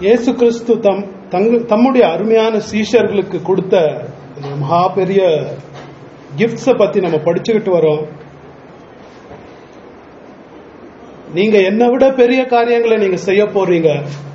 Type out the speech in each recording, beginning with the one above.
இயேசு கிறிஸ்து தம் தங்கு- தம்முடைய அருமையான சீஷர்களுக்கு கொடுத்த இந்த மகா பெரிய கிஃப்ட்ஸ பத்தி நம்ம படிச்சுக்கிட்டு வரோம் நீங்க என்னை விட பெரிய காரியங்களை நீங்க செய்ய போறீங்க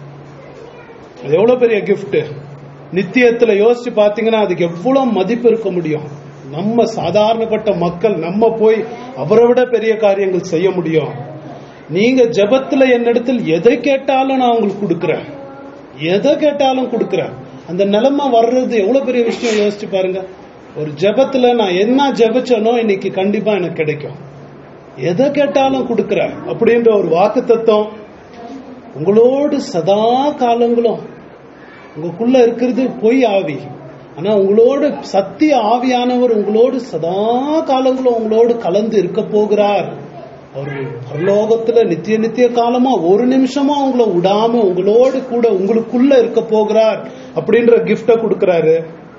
அது எவ்வளவு பெரிய கிஃப்ட் நித்தியத்துல யோசிச்சு பாத்தீங்கன்னா அதுக்கு எவ்வளவு மதிப்பு இருக்க முடியும் நம்ம சாதாரணப்பட்ட மக்கள் நம்ம போய் அவரை விட பெரிய காரியங்கள் செய்ய முடியும் நீங்க ஜெபத்துல என்னிடத்தில் எதை கேட்டாலும் நான் உங்களுக்கு கொடுக்கிறேன் எதை கேட்டாலும் கொடுக்கிறேன் அந்த நிலைமை வர்றது எவ்வளவு பெரிய விஷயம் யோசிச்சு பாருங்க ஒரு ஜெபத்துல நான் என்ன ஜெபிச்சனோ இன்னைக்கு கண்டிப்பா எனக்கு கிடைக்கும் எதை கேட்டாலும் கொடுக்கிறேன் அப்படின்ற ஒரு வாக்கு தத்துவம் உங்களோடு சதா காலங்களும் உங்களுக்குள்ள இருக்கிறது பொய் ஆவி ஆனா உங்களோடு சத்திய ஆவியானவர் உங்களோடு சதா காலங்களும் உங்களோடு கலந்து இருக்க போகிறார் அவர் பரலோகத்துல நித்திய நித்திய காலமா ஒரு நிமிஷமா உங்களை விடாம உங்களோடு கூட உங்களுக்குள்ள இருக்க போகிறார் அப்படின்ற கிஃப்ட கொடுக்கறாரு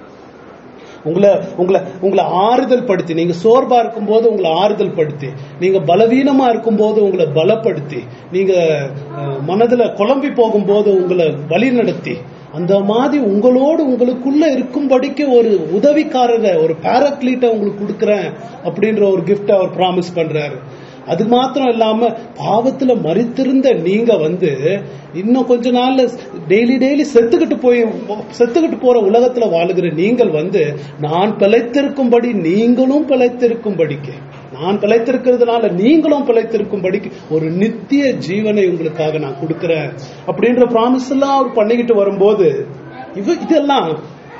உங்களை உங்களை உங்களை ஆறுதல் படுத்தி நீங்க சோர்வா இருக்கும்போது உங்களை ஆறுதல் படுத்தி நீங்க பலவீனமா இருக்கும்போது உங்களை பலப்படுத்தி நீங்க அஹ், மனதுல குழம்பி போகும்போது உங்களை வழி நடத்தி அந்த மாதிரி உங்களோடு உங்களுக்குள்ள இருக்கும்படிக்கு ஒரு உதவிக்காரரை ஒரு பேரக்லீட்டை உங்களுக்கு கொடுக்குறேன் அப்படின்ற ஒரு gift அவர் ப்ராமிஸ் பண்றாரு அது மாத்திரம் இல்லாம பாவத்துல மறித்திருந்த நீங்க வந்து இன்னும் கொஞ்ச நாள்ல டெய்லி டெய்லி செத்துக்கிட்டு போய் செத்துக்கிட்டு போற உலகத்துல வாழுகிற நீங்கள் வந்து நான் பிழைத்திருக்கும்படி நீங்களும் பிழைத்திருக்கும்படிக்கு நான் பிழைத்திருக்கிறதுனால நீங்களும் பிழைத்திருக்கும்படிக்கு ஒரு நித்திய ஜீவனை உங்களுக்காக நான் கொடுக்கிறேன் அப்படின்ற ப்ராமிஸ் எல்லாம் அவர் பண்ணிக்கிட்டு வரும்போது இவ இதெல்லாம்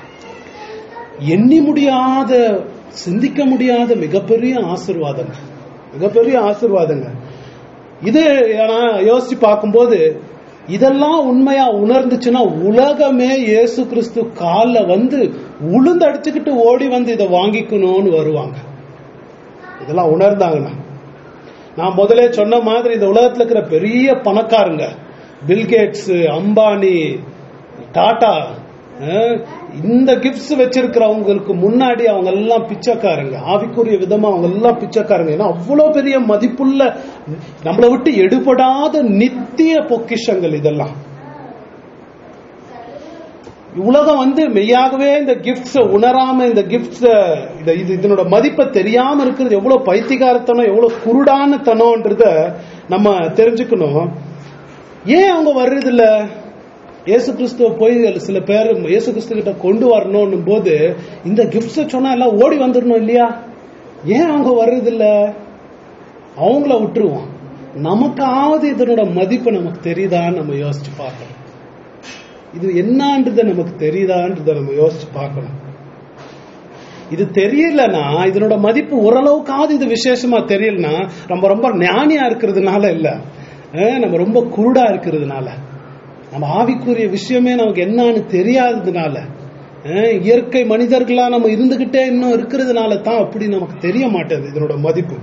எண்ணி முடியாத சிந்திக்க முடியாத மிகப்பெரிய ஆசிர்வாதம் மிகப்பெரிய ஆசிர்வாதங்க இது நான் யோசிச்சு பார்க்கும்போது இதெல்லாம் உண்மையா உணர்ந்துச்சுன்னா உலகமே இயேசு கிறிஸ்து கால்ல வந்து உளுந்து அடிச்சுக்கிட்டு ஓடி வந்து இதை வாங்கிக்கணும்னு வருவாங்க இதெல்லாம் உணர்ந்தாங்கன்னா நான் முதல்ல சொன்ன மாதிரி இந்த உலகத்துல இருக்கிற பெரிய பணக்காரங்க பில்கேட்ஸ் அம்பானி டாடா அஹ், இந்த கிஃப்ட்ஸ் வச்சிருக்கிறவங்களுக்கு முன்னாடி அவங்க எல்லாம் பிச்சைக்காரங்க ஆவிக்குரிய விதமா அவங்க எல்லாம் பிச்சைக்காரங்க ஏன்னா அவ்வளவு பெரிய மதிப்புள்ள நம்மளை விட்டு எடுபடாத நித்திய பொக்கிஷங்கள் இதெல்லாம் உலகம் வந்து மெய்யாகவே இந்த கிஃப்ட்ஸ் உணராம இந்த கிஃப்ட்ஸ் இது இது இதனோட மதிப்பை தெரியாம இருக்கிறது எவ்வளவு பைத்தியகாரத்தனம் எவ்வளவு குருடான தனம்ன்றத நம்ம தெரிஞ்சுக்கணும் ஏன் அவங்க வர்றது இல்ல இயேசு கிறிஸ்துவ போய் சில பேர் இயேசு கிறிஸ்து கிட்ட கொண்டு வரணும் போது இந்த கிஃப்ட்ஸ் சொன்னா எல்லாம் ஓடி வந்துடணும் இல்லையா ஏன் அவங்க வர்றது இல்ல அவங்கள விட்டுருவோம் நமக்காவது இதனோட மதிப்பு நமக்கு தெரியுதான்னு நம்ம யோசிச்சு பார்க்கணும் இது என்னன்றத நமக்கு தெரியுதான்றத நம்ம யோசிச்சு பார்க்கணும் இது தெரியலனா இதனோட மதிப்பு ஓரளவுக்காவது இது விசேஷமா தெரியலனா நம்ம ரொம்ப ஞானியா இருக்கிறதுனால இல்ல அஹ் நம்ம ரொம்ப குருடா இருக்கிறதுனால நம்ம ஆவிக்குரிய விஷயமே நமக்கு என்னன்னு தெரியாததுனால அஹ் இயற்கை மனிதர்களா நம்ம இருந்துகிட்டே இன்னும் இருக்கிறதுனால தான் அப்படி நமக்கு தெரிய மாட்டேது இதனோட மதிப்பு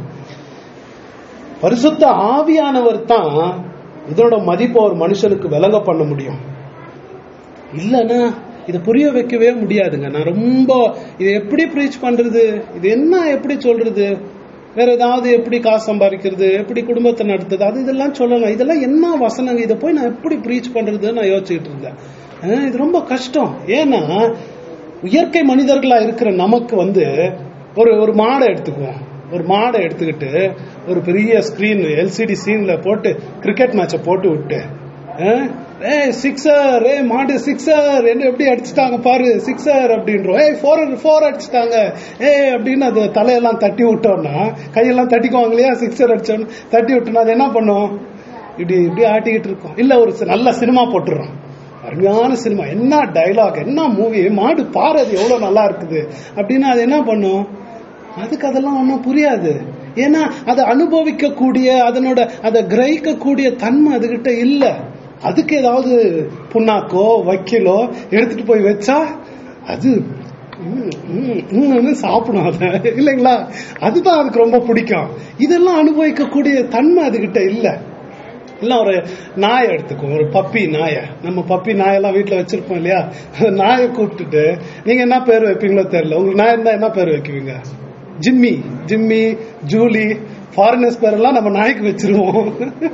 பரிசுத்த ஆவியானவர் தான் இதனோட மதிப்பை ஒரு மனுஷனுக்கு விளங்க பண்ண முடியும் இல்லைன்னா இதை புரிய வைக்கவே முடியாதுங்க நான் ரொம்ப இதை எப்படி ப்ரீச் பண்றது இது என்ன எப்படி சொல்றது வேற ஏதாவது எப்படி காசு சம்பாதிக்கிறது எப்படி குடும்பத்தை நடத்துறது அது இதெல்லாம் சொல்லலாம் இதெல்லாம் என்ன வசனங்க இதை போய் நான் எப்படி ப்ரீச் பண்றதுன்னு நான் யோசிச்சுட்டு இருந்தேன் அஹ் இது ரொம்ப கஷ்டம் ஏன்னா இயற்கை மனிதர்களா இருக்கிற நமக்கு வந்து ஒரு ஒரு மாடை எடுத்துக்குவோம் ஒரு மாடை எடுத்துக்கிட்டு ஒரு பெரிய ஸ்கிரீன் எல்சிடி சீன்ல போட்டு கிரிக்கெட் மேட்சை போட்டு விட்டு அஹ், ஏய் சிக்ஸர் ஏய் மாடு சிக்ஸர் என்ன எப்படி அடிச்சுட்டாங்க பாரு சிக்ஸர் அப்படின்றோம் ஏய் ஃபோர் ஃபோர் அடிச்சுட்டாங்க ஏய் அப்படின்னு அது தலையெல்லாம் தட்டி விட்டோம்னா கையெல்லாம் தட்டிக்குவாங்க இல்லையா சிக்ஸர் அடிச்சோன்னு தட்டி விட்டோம்னா அது என்ன பண்ணும் இப்படி இப்படி ஆட்டிக்கிட்டு இருக்கோம் இல்ல ஒரு சி- நல்ல சினிமா போட்டுறோம் அருமையான சினிமா என்ன டைலாக் என்ன மூவி மாடு பாரு அது எவ்வளவு நல்லா இருக்குது அப்படின்னா அது என்ன பண்ணும் அதுக்கு அதெல்லாம் ஒன்றும் புரியாது ஏன்னா அதை அனுபவிக்கக்கூடிய அதனோட அதை கிரகிக்கக்கூடிய தன்மை அதுகிட்ட இல்ல அதுக்கு ஏதாவது புண்ணாக்கோ வக்கீலோ எடுத்துட்டு போய் வச்சா அது ம், ம், ம்னு சாப்பிடும் அதை இல்லைங்களா அதுதான் அதுக்கு ரொம்ப பிடிக்கும் இதெல்லாம் அனுபவிக்கக்கூடிய தன்மை அதுகிட்ட இல்லை இல்ல ஒரு நாயை எடுத்துக்கோ ஒரு பப்பி நாயை நம்ம பப்பி நாயெல்லாம் வீட்டுல வச்சிருப்போம் இல்லையா அந்த நாயை கூப்பிட்டுட்டு நீங்க என்ன பேர் வைப்பீங்களோ தெரியல உங்களுக்கு நாய் இருந்தா என்ன பேர் வைக்குவீங்க ஜிம்மி ஜிம்மி ஜூலி ஃபாரினர்ஸ் பேரெல்லாம் நம்ம நாய்க்கு வச்சிருவோம்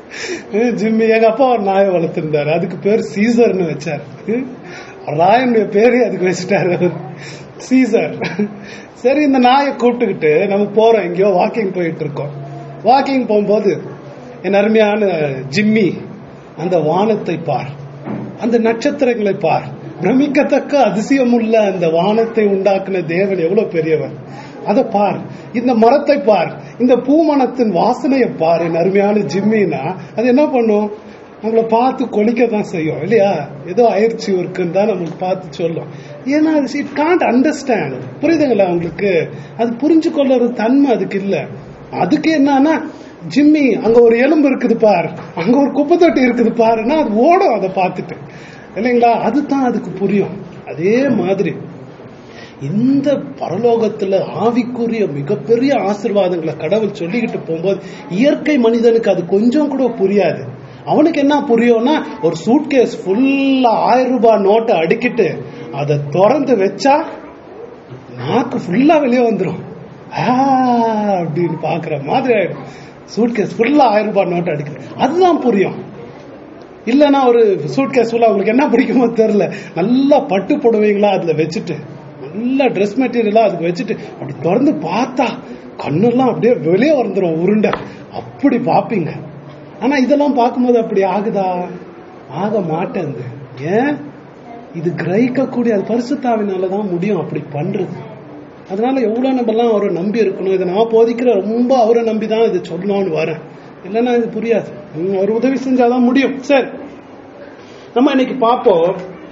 ஜிம்மி எங்க அப்பா ஒரு நாயை வளர்த்திருந்தாரு அதுக்கு பேர் சீசர்னு வச்சாரு ராயனுடைய பேரே அதுக்கு வச்சுட்டாரு அவர் சீசர் சரி இந்த நாயை கூப்பிட்டுக்கிட்டு நம்ம போறோம் எங்கேயோ வாக்கிங் போயிட்டு இருக்கோம் வாக்கிங் போகும்போது என் அருமையான ஜிம்மி அந்த வானத்தை பார் அந்த நட்சத்திரங்களை பார் பிரமிக்கத்தக்க அதிசயமுள்ள அந்த வானத்தை உண்டாக்குன தேவன் எவ்வளவு பெரியவர் அதை பார் இந்த மரத்தை பார் இந்த பூமணத்தின் வாசனையை பார் என் அருமையான ஜிம்மினா அது என்ன பண்ணும் நம்மளை பார்த்து கொலிக்க தான் செய்யும் இல்லையா ஏதோ அயற்சி இருக்குன்னு தான் நம்மளுக்கு பார்த்து சொல்லும் ஏன்னா இட் காண்ட் அண்டர்ஸ்டாண்ட் புரியுதுங்களா உங்களுக்கு அது புரிஞ்சு கொள்ளுற தன்மை அதுக்கு இல்ல அதுக்கு என்னன்னா ஜிம்மி அங்க ஒரு எலும்பு இருக்குது பார் அங்க ஒரு குப்பை தொட்டி இருக்குது பாருன்னா அது ஓடும் அதை பார்த்துட்டு இல்லைங்களா அதுதான் அதுக்கு புரியும் அதே மாதிரி இந்த பரலோகத்துல ஆவிக்குரிய மிகப்பெரிய ஆசிர்வாதங்களை கடவுள் சொல்லிக்கிட்டு போகும்போது இயற்கை மனிதனுக்கு அது கொஞ்சம் கூட புரியாது அவனுக்கு என்ன புரியும்னா ஒரு சூட்கேஸ் ஃபுல்லா ஆயிரம் ரூபாய் நோட்டை அடுக்கிட்டு அதை திறந்து வச்சா நாக்கு ஃபுல்லா வெளியே வந்துடும் அப்படின்னு பாக்குற மாதிரி ஆயிடும் சூட்கேஸ் ஃபுல்லா ஆயிரம் ரூபாய் நோட்டை அடிக்கணும் அதுதான் புரியும் இல்லைன்னா ஒரு சூட்கேஸ் ஃபுல்லா உங்களுக்கு என்ன பிடிக்குமோ தெரியல நல்லா பட்டு புடவைங்களா அதுல வச்சுட்டு நல்ல ட்ரெஸ் மெட்டீரியலா அதுக்கு வச்சுட்டு அப்படி திறந்து பார்த்தா கண்ணெல்லாம் அப்படியே வெளியே வந்துடும் உருண்டை அப்படி பாப்பீங்க ஆனா இதெல்லாம் பார்க்கும்போது அப்படி ஆகுதா ஆக மாட்டேங்குது ஏன் இது கிரகிக்கக்கூடிய அது பரிசுத்தாவினாலதான் முடியும் அப்படி பண்றது அதனால எவ்வளவு நம்ம எல்லாம் அவரை நம்பி இருக்கணும் இதை நான் போதிக்கிற ரொம்ப அவரை நம்பி தான் இதை சொல்லணும்னு வரேன் இல்லைன்னா இது புரியாது உம், அவர் உதவி செஞ்சாதான் முடியும் சரி நம்ம இன்னைக்கு பார்ப்போம்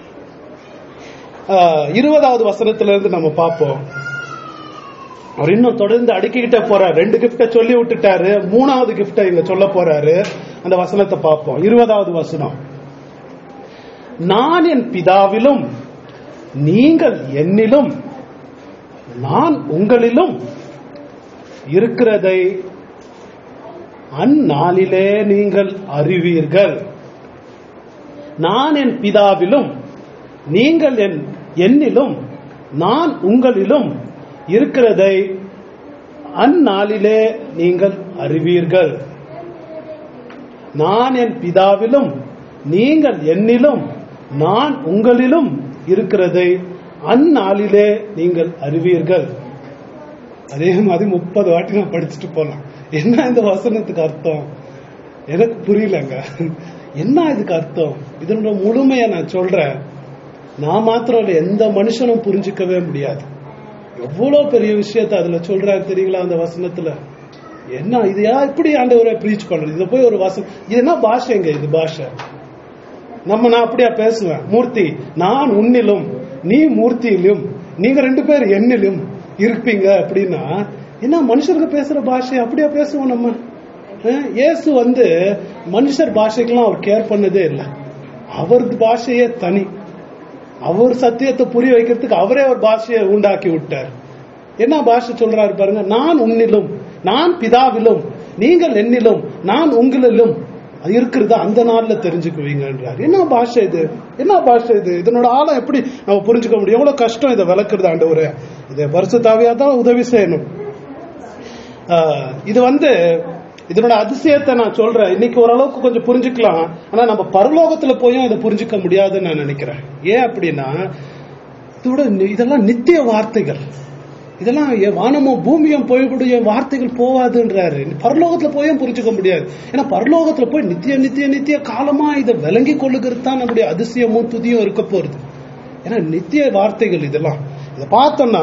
ஆஹ், இருபதாவது வசனத்துல இருந்து நம்ம பார்ப்போம் அவர் இன்னும் தொடர்ந்து அடுக்கிக்கிட்டே போறாரு ரெண்டு கிஃப்ட சொல்லி விட்டுட்டாரு மூணாவது கிஃப்ட இங்க சொல்ல போறாரு அந்த வசனத்தை பார்ப்போம் இருபதாவது வசனம் நான் என் பிதாவிலும் நீங்கள் என்னிலும் நான் உங்களிலும் இருக்கிறதை அந்நாளிலே நீங்கள் அறிவீர்கள் நான் என் பிதாவிலும் நீங்கள் என் என்னிலும் நான் உங்களிலும் இருக்கிறதை அந்நாளிலே நீங்கள் அறிவீர்கள் நான் என் பிதாவிலும் நீங்கள் என்னிலும் நான் உங்களிலும் இருக்கிறதை அந்நாளிலே நீங்கள் அறிவீர்கள் அதே மாதிரி முப்பது வாட்டி நான் படிச்சுட்டு போலாம் என்ன இந்த வசனத்துக்கு அர்த்தம் எனக்கு புரியலங்க என்ன இதுக்கு அர்த்தம் இதனோட முழுமையை நான் சொல்றேன் நான் மாத்திரம் இல்ல எந்த மனுஷனும் புரிஞ்சுக்கவே முடியாது எவ்வளவு பெரிய விஷயத்த அதுல சொல்றாரு தெரியுங்களா அந்த வசனத்துல என்ன இது யா இப்படி ஆண்டவரை ப்ரீச் பண்றது இதை போய் ஒரு வசனம் இது என்ன பாஷைங்க இது பாஷை நம்ம நான் அப்படியா பேசுவேன் மூர்த்தி நான் உன்னிலும் நீ மூர்த்தியிலும் நீங்க ரெண்டு பேர் என்னிலும் இருப்பீங்க அப்படின்னா என்ன மனுஷருக்கு பேசுற பாஷை அப்படியா பேசுவோம் நம்ம அஹ், இயேசு வந்து மனுஷர் பாஷைக்கெல்லாம் அவர் கேர் பண்ணதே இல்லை அவரது பாஷையே தனி அவர் சத்தியத்தை புரிய வைக்கிறதுக்கு அவரே ஒரு பாஷையை உண்டாக்கி விட்டார் என்ன பாஷை சொல்றாரு பாருங்க நான் உன்னிலும் நான் பிதாவிலும் நீங்கள் என்னிலும் நான் உங்களிலும் அது இருக்கிறது அந்த நாள்ல தெரிஞ்சுக்குவீங்கன்றார் என்ன பாஷை இது என்ன பாஷை இது இதனோட ஆழம் எப்படி நம்ம புரிஞ்சுக்க முடியும் எவ்வளவு கஷ்டம் இதை விளக்குறது ஆண்டவரே இதை பரிசுத்தாவியா தான் உதவி செய்யணும் ஆஹ், இது வந்து இதனோட அதிசயத்தை நான் சொல்றேன் இன்னைக்கு ஓரளவுக்கு கொஞ்சம் புரிஞ்சுக்கலாம் ஆனா நம்ம பரலோகத்துல போயும் இதை புரிஞ்சுக்க முடியாதுன்னு நான் நினைக்கிறேன் ஏன் அப்படின்னா இதோட நி- இதெல்லாம் நித்திய வார்த்தைகள் இதெல்லாம் என் வானமும் பூமியும் போய்க்கூடிய வார்த்தைகள் போவாதுன்றாரு பரலோகத்துல போயும் புரிஞ்சுக்க முடியாது ஏன்னா பரலோகத்துல போய் நித்திய நித்திய நித்திய காலமா இதை விளங்கி கொள்ளுகிறது தான் நம்முடைய அதிசயமும் துதியும் இருக்க போறது ஏன்னா நித்திய வார்த்தைகள் இதெல்லாம் இதை பார்த்தோம்னா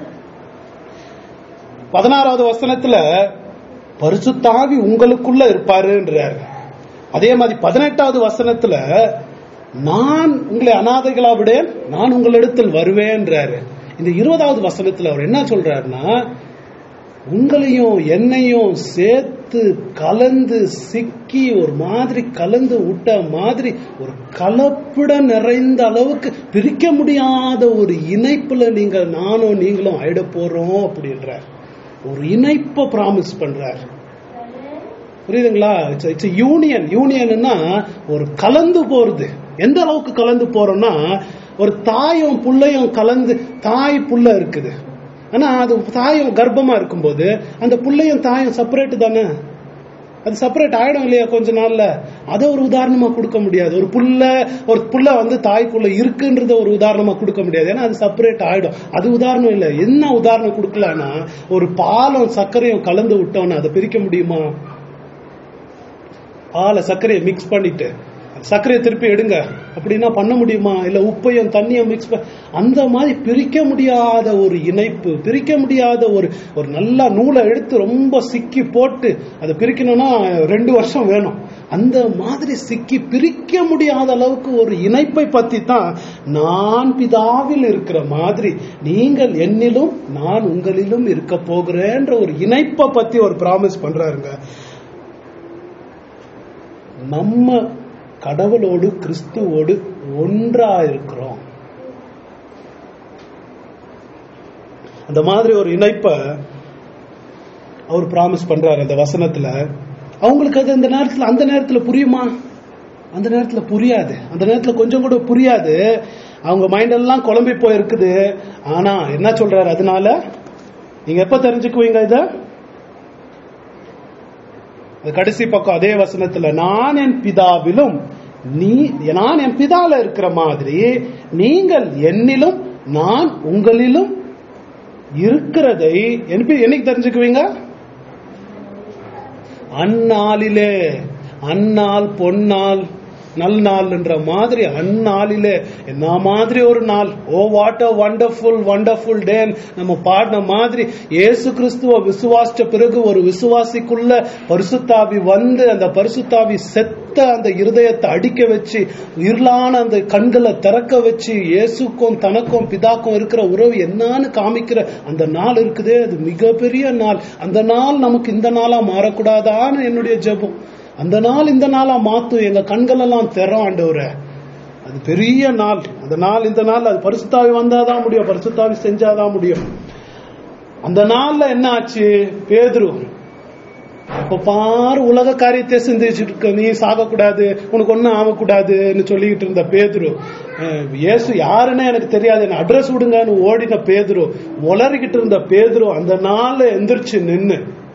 பதினாறாவது வசனத்துல பரிசுத்தாவி உங்களுக்குள்ள இருப்பாருன்றார் அதே மாதிரி பதினெட்டாவது வசனத்துல நான் உங்களை அனாதைகளா விடேன் நான் உங்களிடத்தில் வருவேன்றாரு இந்த இருபதாவது வசனத்துல அவர் என்ன சொல்றாருன்னா உங்களையும் என்னையும் சேர்த்து கலந்து சிக்கி ஒரு மாதிரி கலந்து விட்ட மாதிரி ஒரு கலப்பிட நிறைந்த அளவுக்கு பிரிக்க முடியாத ஒரு இணைப்புல நீங்க நானும் நீங்களும் ஆயிட போறோம் அப்படின்றார் ஒரு இணைப்பை ப்ராமிஸ் பண்றார் புரியுதுங்களா இட்ஸ் இட்ஸ் யூனியன் யூனியன்னா ஒரு கலந்து போறது எந்த அளவுக்கு கலந்து போறோம்னா ஒரு தாயும் புள்ளையும் கலந்து தாய் புள்ள இருக்குது ஆனா அது தாயும் கர்ப்பமா இருக்கும்போது அந்த புள்ளையும் தாயும் செப்பரேட் தானே அது செப்பரேட் ஆயிடும் இல்லையா கொஞ்ச நாள்ல அதை ஒரு உதாரணமா கொடுக்க முடியாது ஒரு புல்ல ஒரு புல்ல வந்து தாய்க்குள்ள இருக்குன்றத ஒரு உதாரணமா கொடுக்க முடியாது ஏன்னா அது செப்பரேட் ஆயிடும் அது உதாரணம் இல்ல என்ன உதாரணம் கொடுக்கலாம்னா ஒரு பாலும் சர்க்கரையும் கலந்து விட்டோம்னா அதை பிரிக்க முடியுமா பாலை சர்க்கரையை மிக்ஸ் பண்ணிட்டு சர்க்கரையை திருப்பி எடுங்க அப்படின்னா பண்ண முடியுமா இல்ல உப்பையும் தண்ணியும் மிக்ஸ் அந்த மாதிரி பிரிக்க முடியாத ஒரு இணைப்பு பிரிக்க முடியாத ஒரு ஒரு நல்ல நூலை எடுத்து ரொம்ப சிக்கி போட்டு அதை பிரிக்கணும்னா ரெண்டு வருஷம் வேணும் அந்த மாதிரி சிக்கி பிரிக்க முடியாத அளவுக்கு ஒரு இணைப்பை பத்தி தான் நான் பிதாவில் இருக்கிற மாதிரி நீங்கள் என்னிலும் நான் உங்களிலும் இருக்க போகிறேன்ற ஒரு இணைப்பை பத்தி ஒரு ப்ராமிஸ் பண்றாருங்க நம்ம கடவுளோடு கிறிஸ்துவோடு ஒன்றா இருக்கிறோம் அந்த மாதிரி ஒரு இணைப்பை அவர் பிராமிஸ் பண்றாரு அந்த வசனத்துல அவங்களுக்கு அது அந்த நேரத்துல அந்த நேரத்துல புரியுமா அந்த நேரத்துல புரியாது அந்த நேரத்துல கொஞ்சம் கூட புரியாது அவங்க மைண்ட் எல்லாம் குழம்பி போயிருக்குது ஆனா என்ன சொல்றாரு அதனால நீங்க எப்ப தெரிஞ்சுக்குவீங்க இத அது கடைசி பக்கம் அதே வசனத்துல நான் என் பிதாவிலும் நீ நான் என் பிதால இருக்கிற மாதிரி நீங்கள் என்னிலும் நான் உங்களிலும் இருக்கிறதை என்னைக்கு என்னைக்கு தெரிஞ்சுக்குவீங்க அந்நாளிலே அந்நாள் பொன்னாள் நல் நாள்ன்ற மாதிரி அந்நாளிலே என்ன மாதிரி ஒரு நாள் oh what a wonderful wonderful day நம்ம பாடின மாதிரி இயேசு கிறிஸ்துவ விசுவாசிச்ச பிறகு ஒரு விசுவாசிக்குள்ள பரிசுத்தாவி வந்து அந்த பரிசுத்தாவி செத்த அந்த இருதயத்தை அடிக்க வச்சு இருளான அந்த கண்களை திறக்க வச்சு இயேசுக்கும் தனக்கும் பிதாக்கும் இருக்கிற உறவு என்னன்னு காமிக்கிற அந்த நாள் இருக்குதே அது மிகப்பெரிய நாள் அந்த நாள் நமக்கு இந்த நாளா மாறக்கூடாதான்னு என்னுடைய ஜெபம் அந்த நாள் இந்த நாளா மாத்தும் எங்க கண்கள் எல்லாம் திறம் ஆண்டவரே அது பெரிய நாள் அந்த நாள் இந்த நாள் அது பரிசுத்தாவி வந்தாதான் முடியும் பரிசுத்தாவி செஞ்சாதான் முடியும் அந்த நாள்ல என்ன ஆச்சு பேதுரு அப்ப பாரு உலக காரியத்தை சிந்திச்சுட்டு இருக்க நீ சாகக்கூடாது உனக்கு ஒன்னும் ஆகக்கூடாதுன்னு சொல்லிக்கிட்டு இருந்த பேதுரு அஹ், இயேசு யாருன்னு எனக்கு தெரியாது என்ன அட்ரஸ் விடுங்கன்னு ஓடின பேதுரு உளறிக்கிட்டு இருந்த பேதுரு அந்த நாள்ல எந்திரிச்சு நின்னு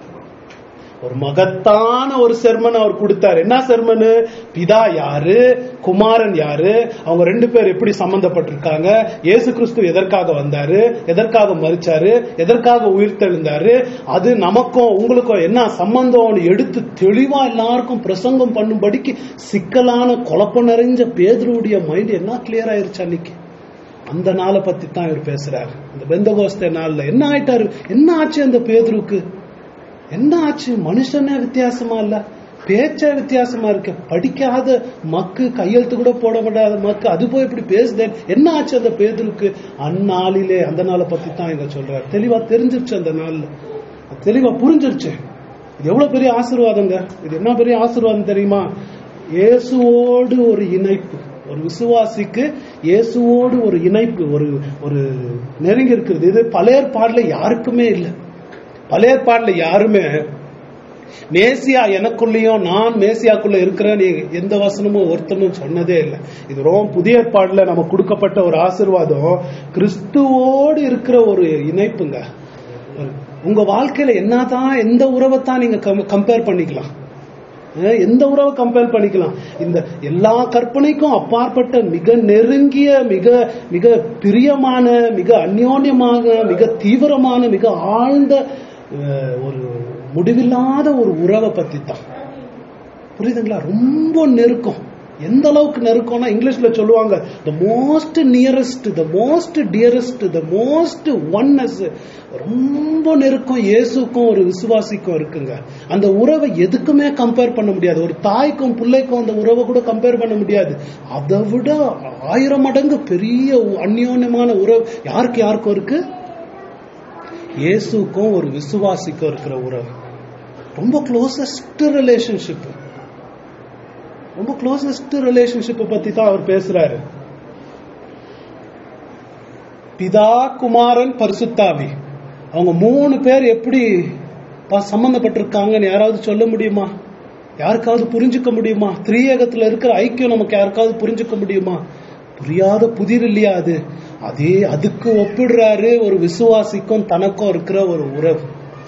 ஒரு மகத்தான ஒரு செர்மன் அவர் கொடுத்தாரு என்ன செர்மனு பிதா யாரு குமாரன் யாரு அவங்க ரெண்டு பேர் எப்படி சம்பந்தப்பட்டிருக்காங்க இயேசு கிறிஸ்து எதற்காக வந்தாரு எதற்காக மறிச்சாரு எதற்காக உயிர் தெழுந்தாரு அது நமக்கும் உங்களுக்கும் என்ன சம்பந்தம்னு எடுத்து தெளிவா எல்லாருக்கும் பிரசங்கம் பண்ணும்படிக்கு சிக்கலான குழப்பம் நிறைஞ்ச பேதுருடைய மைண்ட் என்ன கிளியர் ஆயிருச்சு அன்னைக்கு அந்த நாளை பத்தி தான் இவர் பேசுறாரு இந்த பெந்தகோஸ்தே நாள்ல என்ன ஆயிட்டாரு என்ன ஆச்சு அந்த பேதுருக்கு என்ன ஆச்சு மனுஷனே வித்தியாசமா இல்ல பேச்சே வித்தியாசமா இருக்கு படிக்காத மக்கு கையெழுத்து கூட போட முடியாத மக்கு அது போய் இப்படி பேசுதேன் என்ன ஆச்சு அந்த பேதருக்கு அந்நாளிலே அந்த நாளை பத்தி தான் இங்க சொல்றாரு தெளிவா தெரிஞ்சிருச்சு அந்த நாள்ல தெளிவா புரிஞ்சிருச்சு இது எவ்வளவு பெரிய ஆசீர்வாதங்க இது என்ன பெரிய ஆசீர்வாதம் தெரியுமா இயேசுவோடு ஒரு இணைப்பு ஒரு விசுவாசிக்கு இயேசுவோடு ஒரு இணைப்பு ஒரு ஒரு நெருங்கி இருக்கிறது இது பழைய ஏற்பாடுல யாருக்குமே இல்லை பழைய ஏற்பாடுல யாருமே மேசியா எனக்குள்ளேயும் நான் மேசியாக்குள்ள இருக்கிறேன் எந்த வசனமும் ஒருத்தனும் சொன்னதே இல்லை இது ரொம்ப புதிய ஏற்பாடுல நமக்கு கொடுக்கப்பட்ட ஒரு ஆசிர்வாதம் கிறிஸ்துவோடு இருக்கிற ஒரு இணைப்புங்க ஒரு- உங்க வாழ்க்கையில என்னதான் எந்த உறவைத்தான் நீங்க கம்பேர் பண்ணிக்கலாம் அஹ் எந்த உறவை கம்பேர் பண்ணிக்கலாம் இந்த எல்லா கற்பனைக்கும் அப்பாற்பட்ட மிக நெருங்கிய மிக மிக பிரியமான மிக அந்யோன்யமாக மிக தீவிரமான மிக ஆழ்ந்த அஹ், ஒரு முடிவில்லாத ஒரு உறவை பத்தி தான் புரியுதுங்களா ரொம்ப நெருக்கம் எந்த அளவுக்கு நெருக்கம்னா இங்கிலீஷ்ல சொல்லுவாங்க the most nearest the most dearest the most oneness ரொம்ப நெருக்கம் இயேசுக்கும் ஒரு விசுவாசிக்கும் இருக்குங்க அந்த உறவை எதுக்குமே கம்பேர் பண்ண முடியாது ஒரு தாய்க்கும் பிள்ளைக்கும் அந்த உறவை கூட கம்பேர் பண்ண முடியாது அதை விட ஆயிரம் மடங்கு பெரிய அந்யோன்யமான உறவு யாருக்கு யாருக்கும் இருக்கு இயேசுக்கும் ஒரு விசுவாசிக்கும் இருக்கிற உறவு ரொம்ப க்ளோசஸ்ட் ரிலேஷன்ஷிப் ரொம்ப க்ளோசஸ்ட் ரிலேஷன்ஷிப் பத்தி தான் அவர் பேசுறாரு பிதா குமாரன் பரிசுத்தாவி அவங்க மூணு பேர் எப்படி ப- சம்பந்தப்பட்டிருக்காங்கன்னு யாராவது சொல்ல முடியுமா யாருக்காவது புரிஞ்சுக்க முடியுமா திரியகத்துல இருக்கிற ஐக்கியம் நமக்கு யாருக்காவது புரிஞ்சுக்க முடியுமா புரியாத புதிர் இல்லையா அது அதே அதுக்கு ஒப்பிடுறாரு ஒரு விசுவாசிக்கும் தனக்கும் இருக்கிற ஒரு உறவு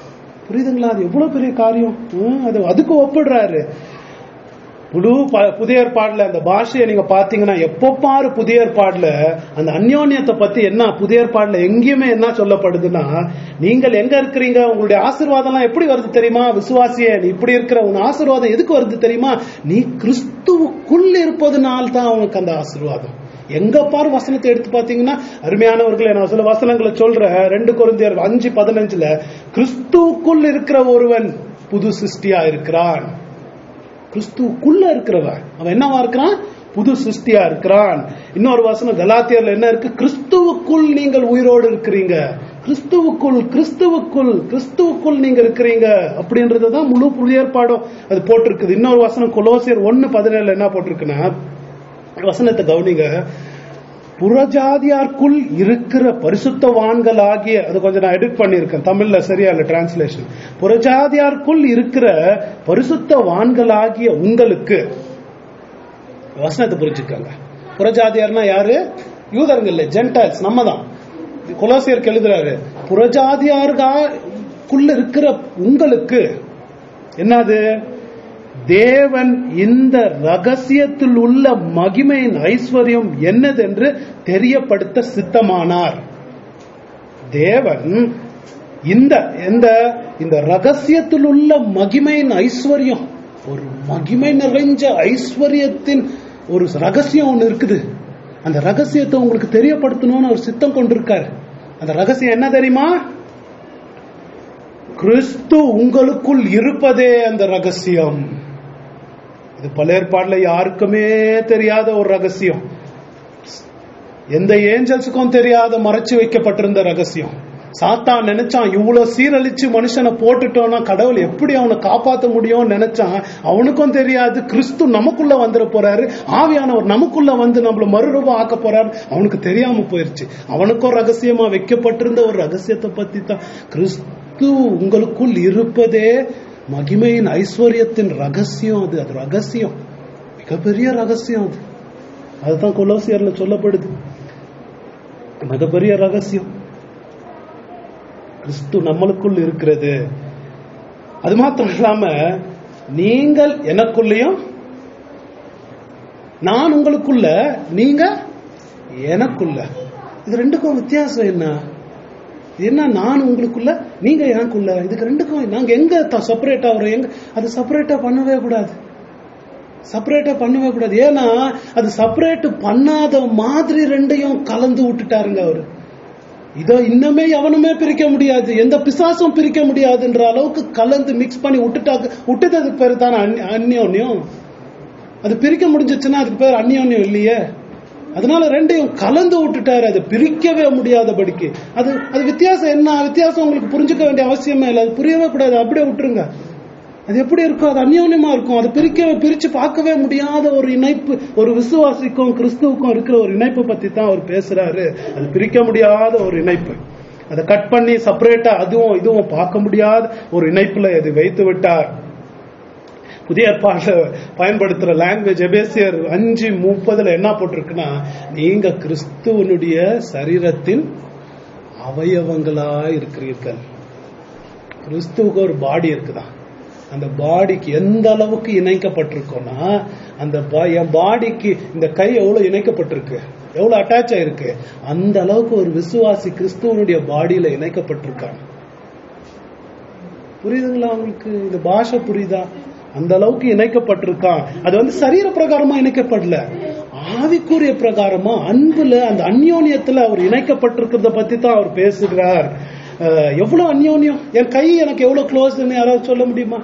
புரியுதுங்களா அது எவ்வளவு பெரிய காரியம் ஹம், அது அதுக்கு ஒப்பிடுறாரு புது ப- புதிய ஏற்பாடுல அந்த பாஷையை நீங்க பாத்தீங்கன்னா எப்போ பாரு புதிய ஏற்பாடுல அந்த அந்யோன்யத்தை பத்தி என்ன புதிய ஏற்பாடுல எங்கேயுமே என்ன சொல்லப்படுதுன்னா நீங்கள் எங்க இருக்கிறீங்க உங்களுடைய ஆசீர்வாதம் எல்லாம் எப்படி வருது தெரியுமா விசுவாசியே நீ இப்படி இருக்கிற உன் ஆசீர்வாதம் எதுக்கு வருது தெரியுமா நீ கிறிஸ்துவுக்குள் இருப்பதுனால தான் உனக்கு அந்த ஆசீர்வாதம் எங்க பாரு வசனத்தை எடுத்து பாத்தீங்கன்னா அருமையானவர்களே நான் சில வசனங்களை சொல்றேன் ரெண்டு குருந்தியர் அஞ்சு பதினஞ்சுல கிறிஸ்துவுக்குள் இருக்கிற ஒருவன் புது சிருஷ்டியா இருக்கிறான் கிறிஸ்துவுக்குள்ள இருக்கிறவன் அவன் என்னவா இருக்கிறான் புது சிருஷ்டியா இருக்கிறான் இன்னொரு வசனம் கலாத்தியர்ல என்ன இருக்கு கிறிஸ்துவுக்குள் நீங்கள் உயிரோடு இருக்கிறீங்க கிறிஸ்துவுக்குள் கிறிஸ்துவுக்குள் கிறிஸ்துவுக்குள் நீங்க இருக்கிறீங்க அப்படின்றதுதான் முழு புதிய ஏற்பாடும் அது போட்டிருக்குது இன்னொரு வசனம் கொலோசியர் ஒன்னு பதினேழுல என்ன போட்டிருக்குன்னா வசனத்தை கவனிங்க புறஜாதியார்க்குள் இருக்கிற பரிசுத்தவான்கள் ஆகிய அது கொஞ்சம் நான் எடிட் பண்ணியிருக்கேன் தமிழ்ல சரியா இல்ல டிரான்ஸ்லேஷன் புறஜாதியார்க்குள் இருக்கிற பரிசுத்தவான்களாகிய உங்களுக்கு வசனத்தை புரிஞ்சுக்கங்க புறஜாதியார்னா யாரு யூதர்கள் இல்ல ஜென்டைல்ஸ் நம்ம தான் கொலோசியருக்கு எழுதுறாரு புறஜாதியார்குள்ள இருக்கிற உங்களுக்கு என்னது தேவன் இந்த ரகசியத்தில் உள்ள மகிமையின் ஐஸ்வர்யம் என்னதென்று தெரியப்படுத்த சித்தமானார் தேவன் இந்த எந்த இந்த ரகசியத்தில் உள்ள மகிமையின் ஐஸ்வர்யம் ஒரு மகிமை நிறைஞ்ச ஐஸ்வர்யத்தின் ஒரு ரகசியம் ஒண்ணு இருக்குது அந்த ரகசியத்தை உங்களுக்கு தெரியப்படுத்தணும்னு ஒரு சித்தம் கொண்டிருக்கார் அந்த ரகசியம் என்ன தெரியுமா கிறிஸ்து உங்களுக்குள் இருப்பதே அந்த ரகசியம் இது பல ஏற்பாடுல யாருக்குமே தெரியாத ஒரு ரகசியம் எந்த ஏஞ்சல்ஸுக்கும் தெரியாத மறைச்சு வைக்கப்பட்டிருந்த ரகசியம் சாத்தான் நினைச்சான் இவ்வளவு சீரழிச்சு மனுஷனை போட்டுட்டோம்னா கடவுள் எப்படி அவனை காப்பாத்த முடியும்னு நினைச்சான் அவனுக்கும் தெரியாது கிறிஸ்து நமக்குள்ள வந்துட போறாரு ஆவியானவர் நமக்குள்ள வந்து நம்மள மறுரூபம் ஆக்க போறாரு அவனுக்கு தெரியாம போயிருச்சு அவனுக்கும் ரகசியமா வைக்கப்பட்டிருந்த ஒரு ரகசியத்தை பத்தி தான் கிறிஸ்து உங்களுக்குள் இருப்பதே மகிமையின் ஐஸ்வர்யத்தின் ரகசியம் அது அது ரகசியம் மிகப்பெரிய ரகசியம் அது அதுதான் கொலோசியர்ல சொல்லப்படுது மிகப்பெரிய ரகசியம் கிறிஸ்து நம்மளுக்குள் இருக்கிறது அது மாத்திரம் இல்லாம நீங்கள் எனக்குள்ளேயும் நான் உங்களுக்குள்ள நீங்க எனக்குள்ள இது ரெண்டுக்கும் வித்தியாசம் என்ன என்ன நான் உங்களுக்குள்ள நீங்க எனக்குள்ள இதுக்கு ரெண்டுக்கும் நாங்க எங்க செப்பரேட் ஆகுறோம் எங்க அது செப்பரேட்டா பண்ணவே கூடாது செப்பரேட்டா பண்ணவே கூடாது ஏன்னா அது செப்பரேட் பண்ணாத மாதிரி ரெண்டையும் கலந்து விட்டுட்டாருங்க அவரு இதோ இன்னமே எவனுமே பிரிக்க முடியாது எந்த பிசாசும் பிரிக்க முடியாதுன்ற அளவுக்கு கலந்து மிக்ஸ் பண்ணி விட்டுட்டாக்கு விட்டுட்டதுக்கு பேரு தானே அந்நி- அந்யோன்யம் அது பிரிக்க முடிஞ்சிச்சுன்னா அதுக்கு பேர் அந்யோன்யம் இல்லையே அதனால ரெண்டையும் கலந்து விட்டுட்டாரு அது பிரிக்கவே முடியாதபடிக்கு அது அது வித்தியாசம் என்ன வித்தியாசம் உங்களுக்கு புரிஞ்சுக்க வேண்டிய அவசியமே இல்லை அது புரியவே கூடாது அப்படியே விட்டுருங்க அது எப்படி இருக்கும் அது அந்யோன்யமா இருக்கும் அது பிரிக்க பிரிச்சு பார்க்கவே முடியாத ஒரு இணைப்பு ஒரு விசுவாசிக்கும் கிறிஸ்துவுக்கும் இருக்கிற ஒரு இணைப்பை பத்தி தான் அவர் பேசுறாரு அது பிரிக்க முடியாத ஒரு இணைப்பு அதை கட் பண்ணி செப்பரேட்டா அதுவும் இதுவும் பார்க்க முடியாத ஒரு இணைப்புல அது வைத்து விட்டார் புதிய ஏற்பாடுல பயன்படுத்துற லாங்குவேஜ் எபேசியர் அஞ்சு முப்பதுல என்ன போட்டிருக்குன்னா நீங்க கிறிஸ்துவனுடைய சரீரத்தின் அவயவங்களா இருக்கிறீர்கள் கிறிஸ்துவுக்கு ஒரு பாடி இருக்குதா அந்த பாடிக்கு எந்த அளவுக்கு இணைக்கப்பட்டிருக்கோம்னா அந்த பா- என் பாடிக்கு இந்த கை எவ்வளவு இணைக்கப்பட்டிருக்கு எவ்வளவு அட்டாச் ஆயிருக்கு அந்த அளவுக்கு ஒரு விசுவாசி கிறிஸ்துவனுடைய பாடியில இணைக்கப்பட்டிருக்காங்க புரியுதுங்களா உங்களுக்கு இந்த பாஷை புரியுதா அந்த அளவுக்கு இணைக்கப்பட்டிருக்கான் அது வந்து சரீர பிரகாரமா இணைக்கப்படல ஆவிக்குரிய பிரகாரமா அன்புல அந்த அந்யோன்யத்துல அவர் இணைக்கப்பட்டிருக்கிறத பத்தி தான் அவர் பேசுகிறார் அஹ், எவ்வளவு அந்யோன்யம் என் கை எனக்கு எவ்வளவு க்ளோஸ் யாராவது சொல்ல முடியுமா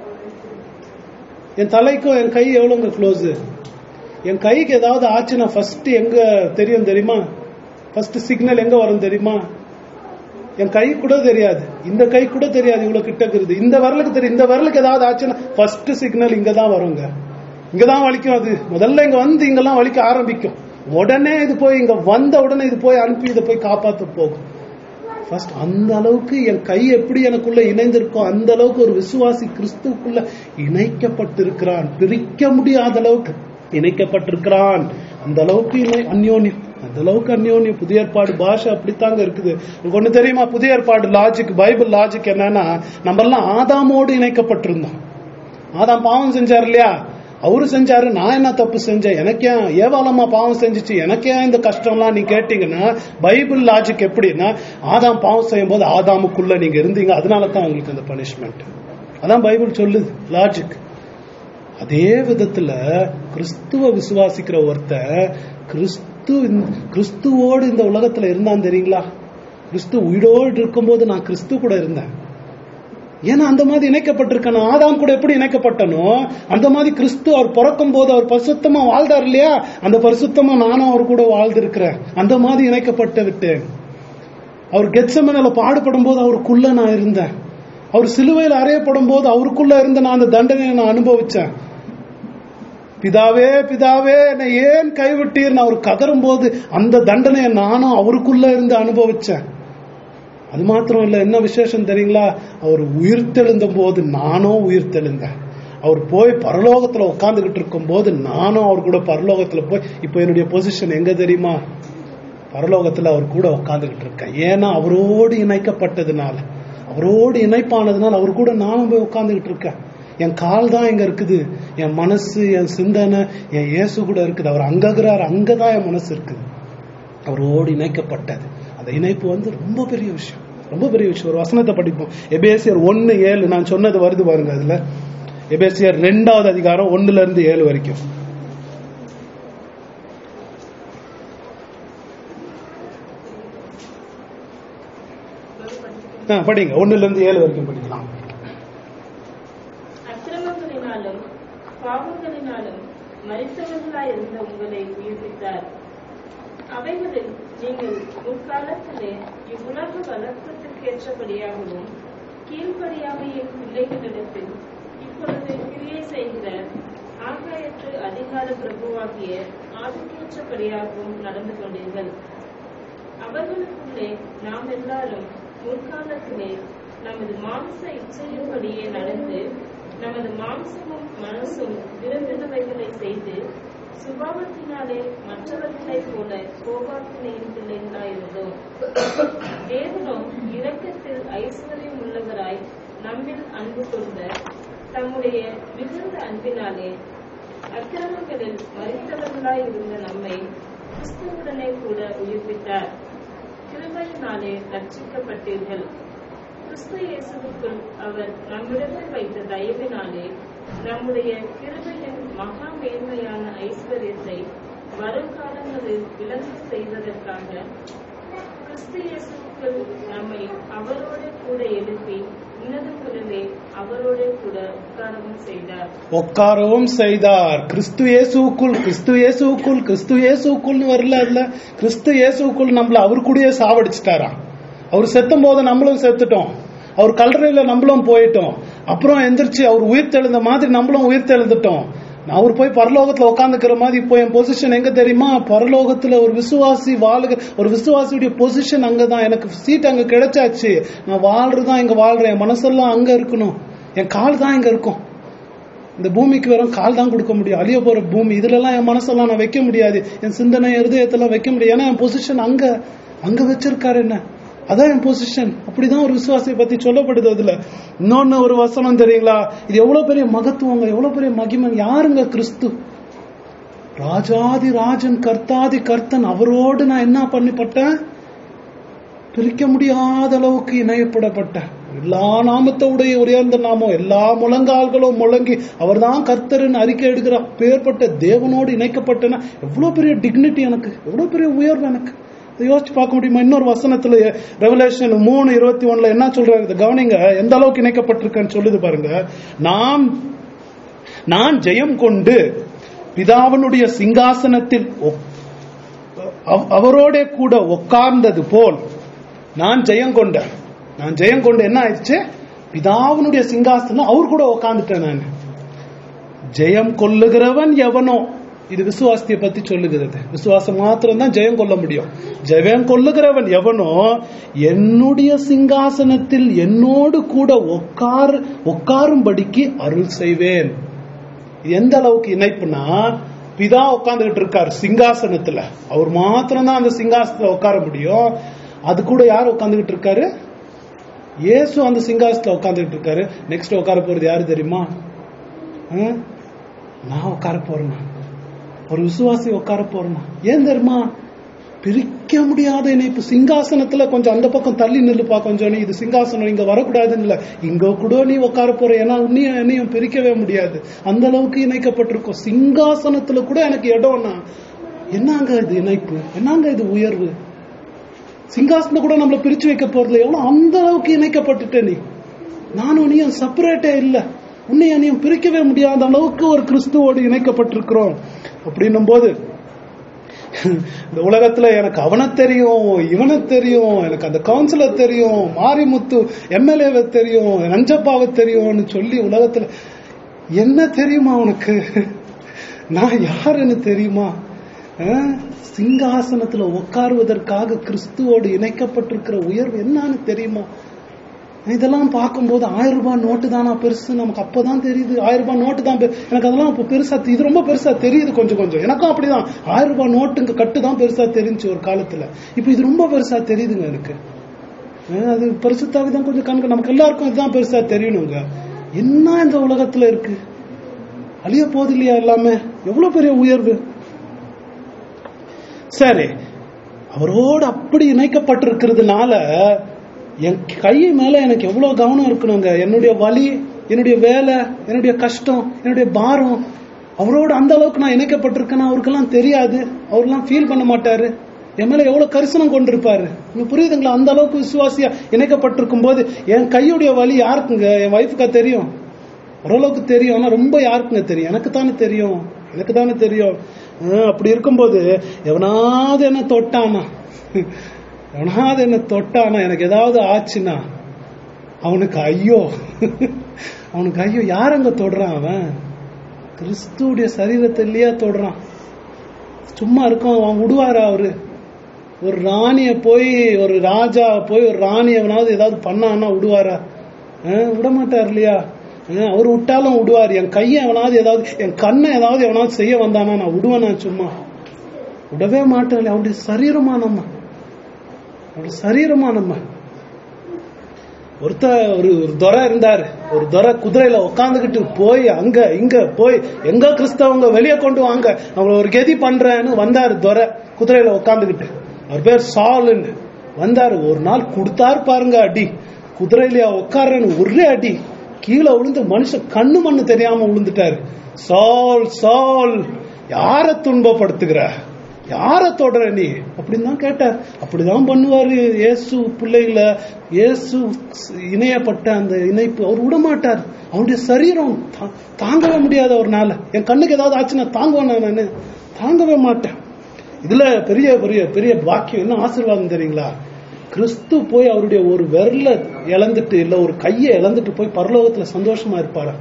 என் தலைக்கும் என் கை எவ்வளவுங்க க்ளோஸ் என் கைக்கு ஏதாவது ஆச்சுன்னா ஃபர்ஸ்ட் எங்க தெரியும் தெரியுமா ஃபர்ஸ்ட் சிக்னல் எங்க வரும் தெரியுமா என் கை கூட தெரியாது இந்த கை கூட தெரியாது இவ்வளவு கிட்ட இருக்குது இந்த விரலுக்கு தெரியும் இந்த விரலுக்கு ஏதாவது ஆச்சுன்னா ஃபர்ஸ்ட் சிக்னல் இங்க தான் வருங்க இங்க தான் வலிக்கும் அது முதல்ல இங்க வந்து இங்கெல்லாம் வலிக்க ஆரம்பிக்கும் உடனே இது போய் இங்க வந்த உடனே இது போய் அனுப்பி இதை போய் காப்பாத்த போகும் ஃபர்ஸ்ட் அந்த அளவுக்கு என் கை எப்படி எனக்குள்ள இணைந்திருக்கோ அந்த அளவுக்கு ஒரு விசுவாசி கிறிஸ்துவுக்குள்ள இணைக்கப்பட்டிருக்கிறான் பிரிக்க முடியாத அளவுக்கு இணைக்கப்பட்டிருக்கிறான் அந்த அளவுக்கு இணை அந்யோன்யம் அந்த அளவுக்கு அந்யோன்யம் புதிய ஏற்பாடு பாஷை அப்படித்தாங்க இருக்குது உங்களுக்கு ஒண்ணு தெரியுமா புதிய ஏற்பாடு லாஜிக் பைபிள் லாஜிக் என்னன்னா நம்ம எல்லாம் ஆதாமோடு இணைக்கப்பட்டிருந்தோம் ஆதாம் பாவம் செஞ்சார் இல்லையா அவரு செஞ்சாரு நான் என்ன தப்பு செஞ்சேன் எனக்கு ஏன் ஏவாளம்மா பாவம் செஞ்சுச்சு எனக்கு ஏன் இந்த கஷ்டம்லாம் நீ கேட்டீங்கன்னா பைபிள் லாஜிக் எப்படின்னா ஆதாம் பாவம் செய்யும் போது ஆதாமுக்குள்ள நீங்க இருந்தீங்க அதனால தான் உங்களுக்கு அந்த பனிஷ்மெண்ட் அதான் பைபிள் சொல்லுது லாஜிக் அதே விதத்துல கிறிஸ்துவ விசுவாசிக்கிற ஒருத்தன் கிறிஸ்து கிறிஸ்துவோடு இந்த உலகத்துல இருந்தான் தெரியுங்களா கிறிஸ்து உயிரோடு இருக்கும்போது நான் கிறிஸ்து கூட இருந்தேன் ஏன்னா அந்த மாதிரி இணைக்கப்பட்டிருக்கேன் நான் ஆதாம் கூட எப்படி இணைக்கப்பட்டனோ அந்த மாதிரி கிறிஸ்து அவர் பிறக்கும் போது அவர் பரிசுத்தமா வாழ்ந்தார் இல்லையா அந்த பரிசுத்தமா நானும் அவர் கூட வாழ்ந்திருக்கிறேன் அந்த மாதிரி இணைக்கப்பட்டு விட்டேன் அவர் கெட்சமனில பாடுபடும் போது அவருக்குள்ள நான் இருந்தேன் அவர் சிலுவையில் அறையப்படும் போது அவருக்குள்ள இருந்த நான் அந்த தண்டனையை நான் அனுபவிச்சேன் பிதாவே பிதாவே என்னை ஏன் கைவிட்டீர் அவர் கதரும் போது அந்த தண்டனையை நானும் அவருக்குள்ள இருந்து அனுபவிச்சேன் அது மாத்திரம் இல்ல என்ன விசேஷம் தெரியுங்களா அவர் உயிர்த்தெழுந்த போது நானும் உயிர்த்தெழுந்தேன் அவர் போய் பரலோகத்துல உட்காந்துக்கிட்டு இருக்கும் போது நானும் அவர் கூட பரலோகத்துல போய் இப்ப என்னுடைய பொசிஷன் எங்க தெரியுமா பரலோகத்துல அவர் கூட உட்காந்துக்கிட்டு இருக்கேன் ஏன்னா அவரோடு இணைக்கப்பட்டதுனால அவரோடு இணைப்பானதுனால அவர் கூட நானும் போய் உட்காந்துக்கிட்டு இருக்கேன் என் கால் தான் எங்க இருக்குது என் மனசு என் சிந்தனை என் இயேசு கூட இருக்குது அவர் அங்ககிறார் அங்கதான் என் மனசு இருக்குது அவரோடு இணைக்கப்பட்டது அந்த இணைப்பு வந்து ரொம்ப பெரிய விஷயம் ரொம்ப பெரிய விஷயம் ஒரு வசனத்தை படிப்போம் எபேசியர் ஒன்னு ஏழு நான் சொன்னது வருது பாருங்க அதுல எபேசியர் ரெண்டாவது அதிகாரம் ஒண்ணுல இருந்து ஏழு வரைக்கும் ஆ, படிங்க ஒண்ணுல இருந்து ஏழு வரைக்கும் படிக்கலாம் அக்கிரமங்களினாலும் பாவங்களினாலும் மரித்தவர்களாயிருந்த உங்களை உயிர்ப்பித்தார் அவைகளில் நீங்கள் முற்காலத்திலே இவ்வுலக வழக்கத்திற்கேற்றபடியாகவும் கீழ்ப்படியாமையின் பிள்ளைகளிடத்தில் இப்பொழுது கிரியை செய்கிற ஆகாயற்று அதிகார பிரபுவாகிய ஆதிக்கேற்றபடியாகவும் நடந்து கொண்டீர்கள் அவர்களுக்குள்ளே நாம் எல்லாரும் முற்காலத்திலே நமது மாம்ச இச்சையின்படியே நடந்து நமது மாம்சமும் மனசும் விரும்பினவைகளை செய்து சுபாவத்தினாலே மற்றவர்களைப் போல கோபாக்கினையின் பிள்ளைகளாயிருந்தோம் தேவனோ இரக்கத்தில் ஐஸ்வர்யம் உள்ளவராய் நம்மில் அன்பு கொண்ட தம்முடைய மிகுந்த அன்பினாலே அக்கிரமங்களில் மறித்தவர்களாய் இருந்த நம்மை கிறிஸ்துவுடனே கூட உயிர்ப்பித்தார் கிருபையினாலே ரட்சிக்கப்பட்டீர்கள் கிறிஸ்து இயேசுவுக்குள் அவர் நம்மிடத்தில் வைத்த தயவினாலே நம்முடைய கிருபையின் மகா மேன்மையான ஐஸ்வர்யத்தை வருங்காலங்களில் விளங்க செய்வதற்காக கிறிஸ்து இயேசுவுக்குள் நம்மை அவரோடு கூட எழுப்பி உன்னதங்களிலே அவரோடு கூட உட்காரவும் செய்தார் உட்காரவும் செய்தார் கிறிஸ்து இயேசுக்குள் கிறிஸ்து இயேசுக்குள் கிறிஸ்து இயேசுக்குள்னு வரல அதுல கிறிஸ்து இயேசுக்குள் நம்மள அவர் கூடயே சாவடிச்சிட்டாராம் அவர் செத்தும் போது நம்மளும் செத்துட்டோம் அவர் கல்லறையில நம்மளும் போயிட்டோம் அப்புறம் எந்திரிச்சு அவர் உயிர் தெழுந்த மாதிரி நம்மளும் உயிர் தெழுந்துட்டோம் அவர் போய் பரலோகத்துல உட்காந்துக்கிற மாதிரி இப்போ என் பொசிஷன் எங்க தெரியுமா பரலோகத்துல ஒரு விசுவாசி வாழுக ஒரு விசுவாசியுடைய பொசிஷன் அங்கதான் எனக்கு சீட் அங்க கிடைச்சாச்சு நான் வாழ்றதுதான் இங்க வாழ்றேன் என் மனசெல்லாம் அங்க இருக்கணும் என் கால் தான் இங்க இருக்கும் இந்த பூமிக்கு வெறும் கால் தான் கொடுக்க முடியும் அழிய போற பூமி இதுல எல்லாம் என் மனசெல்லாம் நான் வைக்க முடியாது என் சிந்தனை இருதயத்தெல்லாம் வைக்க முடியாது ஏன்னா என் பொசிஷன் அங்க அங்க வச்சிருக்காரு என்ன அதான் என் பொசிஷன் அப்படிதான் ஒரு விசுவாசியை பத்தி சொல்லப்படுது அதுல இன்னொன்னு ஒரு வசனம் தெரியுங்களா இது எவ்வளவு பெரிய மகத்துவங்க எவ்வளவு பெரிய மகிமன் யாருங்க கிறிஸ்து ராஜாதி ராஜன் கர்த்தாதி கர்த்தன் அவரோடு நான் என்ன பண்ணிப்பட்டேன் பிரிக்க முடியாத அளவுக்கு இணையப்படப்பட்ட எல்லா நாமத்தோடைய உயர்ந்த நாமம் எல்லா முழங்கால்களும் முழங்கி அவர்தான் கர்த்தர்னு அறிக்கை எடுக்கிற பேர்பட்ட தேவனோடு இணைக்கப்பட்டன எவ்வளவு பெரிய டிக்னிட்டி எனக்கு எவ்வளவு பெரிய உயர்வு எனக்கு இதை யோசிச்சு பார்க்க முடியுமா இன்னொரு வசனத்துல ரெவலேஷன் மூணு இருபத்தி ஒண்ணுல என்ன சொல்றாங்க இதை கவனிங்க எந்த அளவுக்கு இணைக்கப்பட்டிருக்கேன்னு சொல்லுது பாருங்க நாம் நான் ஜெயம் கொண்டு பிதாவனுடைய சிங்காசனத்தில் ஒக்- அவ- அவரோட கூட உட்கார்ந்தது போல் நான் ஜெயம் கொண்டேன் நான் ஜெயம் கொண்டு என்ன ஆயிடுச்சு பிதாவினுடைய சிங்காசனம் அவர் கூட உட்கார்ந்துட்டேன் நான் ஜெயம் கொள்ளுகிறவன் எவனோ இது விசுவாசத்தை பத்தி சொல்லுகிறது விசுவாசம் மாத்திரம் தான் ஜெயம் கொள்ள முடியும் ஜெயம் கொள்ளுகிறவன் எவனோ என்னுடைய சிங்காசனத்தில் என்னோடு கூட உட்கார் உட்காரும்படிக்கு அருள் செய்வேன் இது எந்த அளவுக்கு இணைப்புனா பிதா உட்கார்ந்துகிட்டு இருக்காரு சிங்காசனத்துல அவர் மாத்திரம் தான் அந்த சிங்காசனத்துல உட்கார முடியும் அது கூட யார் உட்கார்ந்துகிட்டு இருக்காரு இயேசு அந்த சிங்காசனத்துல உட்கார்ந்துகிட்டு இருக்காரு நெக்ஸ்ட் உட்கார போறது யாரு தெரியுமா ஹம்? நான் உட்கார போறேனா ஒரு விசுவாசி உட்கார போறேனா ஏன் தெரியுமா பிரிக்க முடியாத இணைப்பு சிங்காசனத்துல கொஞ்சம் அந்த பக்கம் தள்ளி நில்லுப்பா கொஞ்சம் நீ இது சிங்காசனம் இங்க வரக்கூடாதுன்னு இல்ல இங்க கூட நீ உட்கார போற ஏன்னா உன்னையும் என்னையும் பிரிக்கவே முடியாது அந்த அளவுக்கு இணைக்கப்பட்டிருக்கும் சிங்காசனத்துல கூட எனக்கு இடம்னா என்னங்க இது இணைப்பு என்னங்க இது உயர்வு சிங்காசனம் கூட நம்மள பிரிச்சு வைக்க போறது எவ்வளவு அந்த அளவுக்கு இணைக்கப்பட்டுட்ட நீ நானும் நீயும் செப்பரேட்டே இல்ல உன்னையும் நீயும் பிரிக்கவே முடியாத அளவுக்கு ஒரு கிறிஸ்துவோடு இணைக்கப்பட்டிருக்கிறோம் அப்படின்னும் போது இந்த உலகத்துல எனக்கு அவனை தெரியும் இவனை தெரியும் எனக்கு அந்த கவுன்சிலர் தெரியும் மாரிமுத்து எம்எல்ஏவை தெரியும் நஞ்சப்பாவை தெரியும்னு சொல்லி உலகத்துல என்ன தெரியுமா உனக்கு நான் யாருன்னு தெரியுமா அஹ்? சிங்காசனத்துல உட்காருவதற்காக கிறிஸ்துவோடு இணைக்கப்பட்டிருக்கிற உயர்வு என்னன்னு தெரியுமா இதெல்லாம் பார்க்கும்போது ஆயிரம் ரூபாய் நோட்டு தானா பெருசு நமக்கு அப்பதான் தெரியுது ஆயிரம் ரூபாய் நோட்டு தான் பெ- எனக்கு அதெல்லாம் இப்போ பெருசா தெ- இது ரொம்ப பெருசா தெரியுது கொஞ்சம் கொஞ்சம் எனக்கும் அப்படிதான் ஆயிரம் ரூபாய் நோட்டுங்க கட்டு தான் பெருசா தெரிஞ்சு ஒரு காலத்துல இப்போ இது ரொம்ப பெருசா தெரியுதுங்க எனக்கு அஹ் அது பரிசுத்தாவி தான் கொஞ்சம் கணக்கு நமக்கு எல்லாருக்கும் இதுதான் பெருசா தெரியணுங்க என்ன இந்த உலகத்துல இருக்கு அழிய போகுது இல்லையா எல்லாமே எவ்வளவு பெரிய உயர்வு சரி அவரோடு அப்படி இணைக்கப்பட்டிருக்கிறதுனால என் கை மேல எனக்கு எவ்வளவு கவனம் இருக்கணுங்க என்னுடைய வலி என்னுடைய வேலை என்னுடைய கஷ்டம் என்னுடைய பாரம் அவரோட அந்த அளவுக்கு நான் இணைக்கப்பட்டிருக்கேன்னா அவருக்கெல்லாம் தெரியாது அவரெல்லாம் ஃபீல் பண்ண மாட்டாரு என் மேல எவ்வளவு கரிசனம் கொண்டிருப்பாரு நீங்க புரியுதுங்களா அந்த அளவுக்கு விசுவாசியா இணைக்கப்பட்டிருக்கும் போது என் கையுடைய வலி யாருக்குங்க என் ஒய்ஃபுக்கா தெரியும் ஓரளவுக்கு தெரியும் ஆனா ரொம்ப யாருக்குங்க தெரியும் எனக்கு தானே தெரியும் எனக்கு தானே தெரியும் ஆஹ் அப்படி இருக்கும்போது எவனாவது என்ன தொட்டானா எவனாவது என்ன தொட்டானா எனக்கு ஏதாவது ஆச்சுன்னா அவனுக்கு ஐயோ அவனுக்கு ஐயோ யாரங்க தொடுறான் அவன் கிறிஸ்துவுடைய சரீரத்தை இல்லையா தொடுறான் சும்மா இருக்கும் அவன் விடுவாரா அவரு ஒரு ராணிய போய் ஒரு ராஜா போய் ஒரு ராணி எவனாவது ஏதாவது பண்ணான்னா விடுவாரா ஆஹ் விட மாட்டார் இல்லையா ஆஹ் அவர் விட்டாலும் விடுவார் என் கையை எவனாவது ஏதாவது என் கண்ணை ஏதாவது எவனாவது செய்ய வந்தானா நான் விடுவேனா சும்மா விடவே மாட்டேன் அவருடைய சரீரமா நம்ம அவருடைய சரீரமா நம்ம ஒருத்த ஒரு ஒரு துரை இருந்தாரு ஒரு துரை குதிரையில உட்காந்துக்கிட்டு போய் அங்க இங்க போய் எங்க கிறிஸ்தவங்க வெளியே கொண்டு வாங்க அவங்கள ஒரு கெதி பண்றேன்னு வந்தாரு துரை குதிரையில உட்காந்துக்கிட்டு அவர் பேர் சாலுன்னு வந்தாரு ஒரு நாள் கொடுத்தாரு பாருங்க அடி குதிரையிலயா உட்காரன்னு ஒரே அடி கீழே விழுந்து மனுஷன் கண்ணு மண்ணு தெரியாம விழுந்துட்டாரு சால் சால் யார துன்பப்படுத்துகிற யார தொடர நீ அப்படின்னு தான் கேட்டார் அப்படிதான் பண்ணுவாரு இயேசு பிள்ளைகளை இயேசு இணையப்பட்ட அந்த இணைப்பு அவர் விட மாட்டார் அவருடைய சரீரம் தா- தாங்கவே முடியாது அவர்னால என் கண்ணுக்கு ஏதாவது ஆச்சுன்னா தாங்குவேன் நானு தாங்கவே மாட்டேன் இதுல பெரிய பெரிய பெரிய பாக்கியம் என்ன ஆசீர்வாதம் தெரியுங்களா கிறிஸ்து போய் அவருடைய ஒரு விரல இழந்துட்டு இல்ல ஒரு கையை இழந்துட்டு போய் பரலோகத்துல சந்தோஷமா இருப்பாரா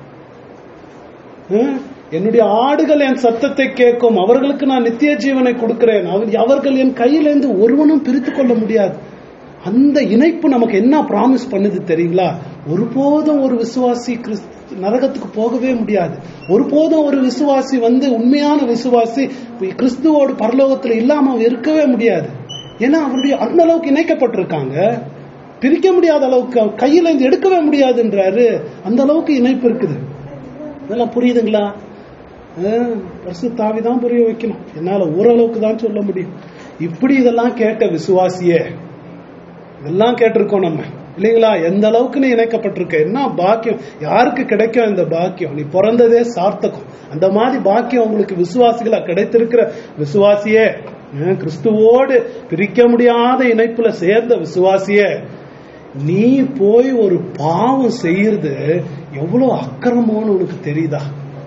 ஹம்? என்னுடைய ஆடுகள் என் சத்தத்தை கேட்கும் அவர்களுக்கு நான் நித்திய ஜீவனை கொடுக்கிறேன் அவர் அவர்கள் என் கையிலிருந்து ஒருவனும் பிரித்து கொள்ள முடியாது அந்த இணைப்பு நமக்கு என்ன ப்ராமிஸ் பண்ணுது தெரியுங்களா ஒருபோதும் ஒரு விசுவாசி கிறிஸ்து நரகத்துக்கு போகவே முடியாது ஒருபோதும் ஒரு விசுவாசி வந்து உண்மையான விசுவாசி கிறிஸ்துவோடு பரலோகத்துல இல்லாம அவன் இருக்கவே முடியாது ஏன்னா அவருடைய அந்த அளவுக்கு இணைக்கப்பட்டிருக்காங்க பிரிக்க முடியாத அளவுக்கு அவன் கையில இருந்து எடுக்கவே முடியாதுன்றாரு அந்த அளவுக்கு இணைப்பு இருக்குது இதெல்லாம் புரியுதுங்களா பரிசுத்தாவி தான் புரிய வைக்கணும் என்னால ஓரளவுக்கு தான் சொல்ல முடியும் இப்படி இதெல்லாம் கேட்ட விசுவாசியே இதெல்லாம் கேட்டிருக்கோம் நம்ம இல்லைங்களா எந்த அளவுக்கு நீ இணைக்கப்பட்டிருக்க என்ன பாக்கியம் யாருக்கு கிடைக்கும் இந்த பாக்கியம் நீ பிறந்ததே சார்த்தகம் அந்த மாதிரி பாக்கியம் உங்களுக்கு விசுவாசிகளா கிடைத்திருக்கிற விசுவாசியே அஹ், கிறிஸ்துவோடு பிரிக்க முடியாத இணைப்புல சேர்ந்த விசுவாசியே நீ போய் ஒரு பாவம் செய்யறது எவ்வளவு அக்கிரமம்னு உனக்கு தெரியுதா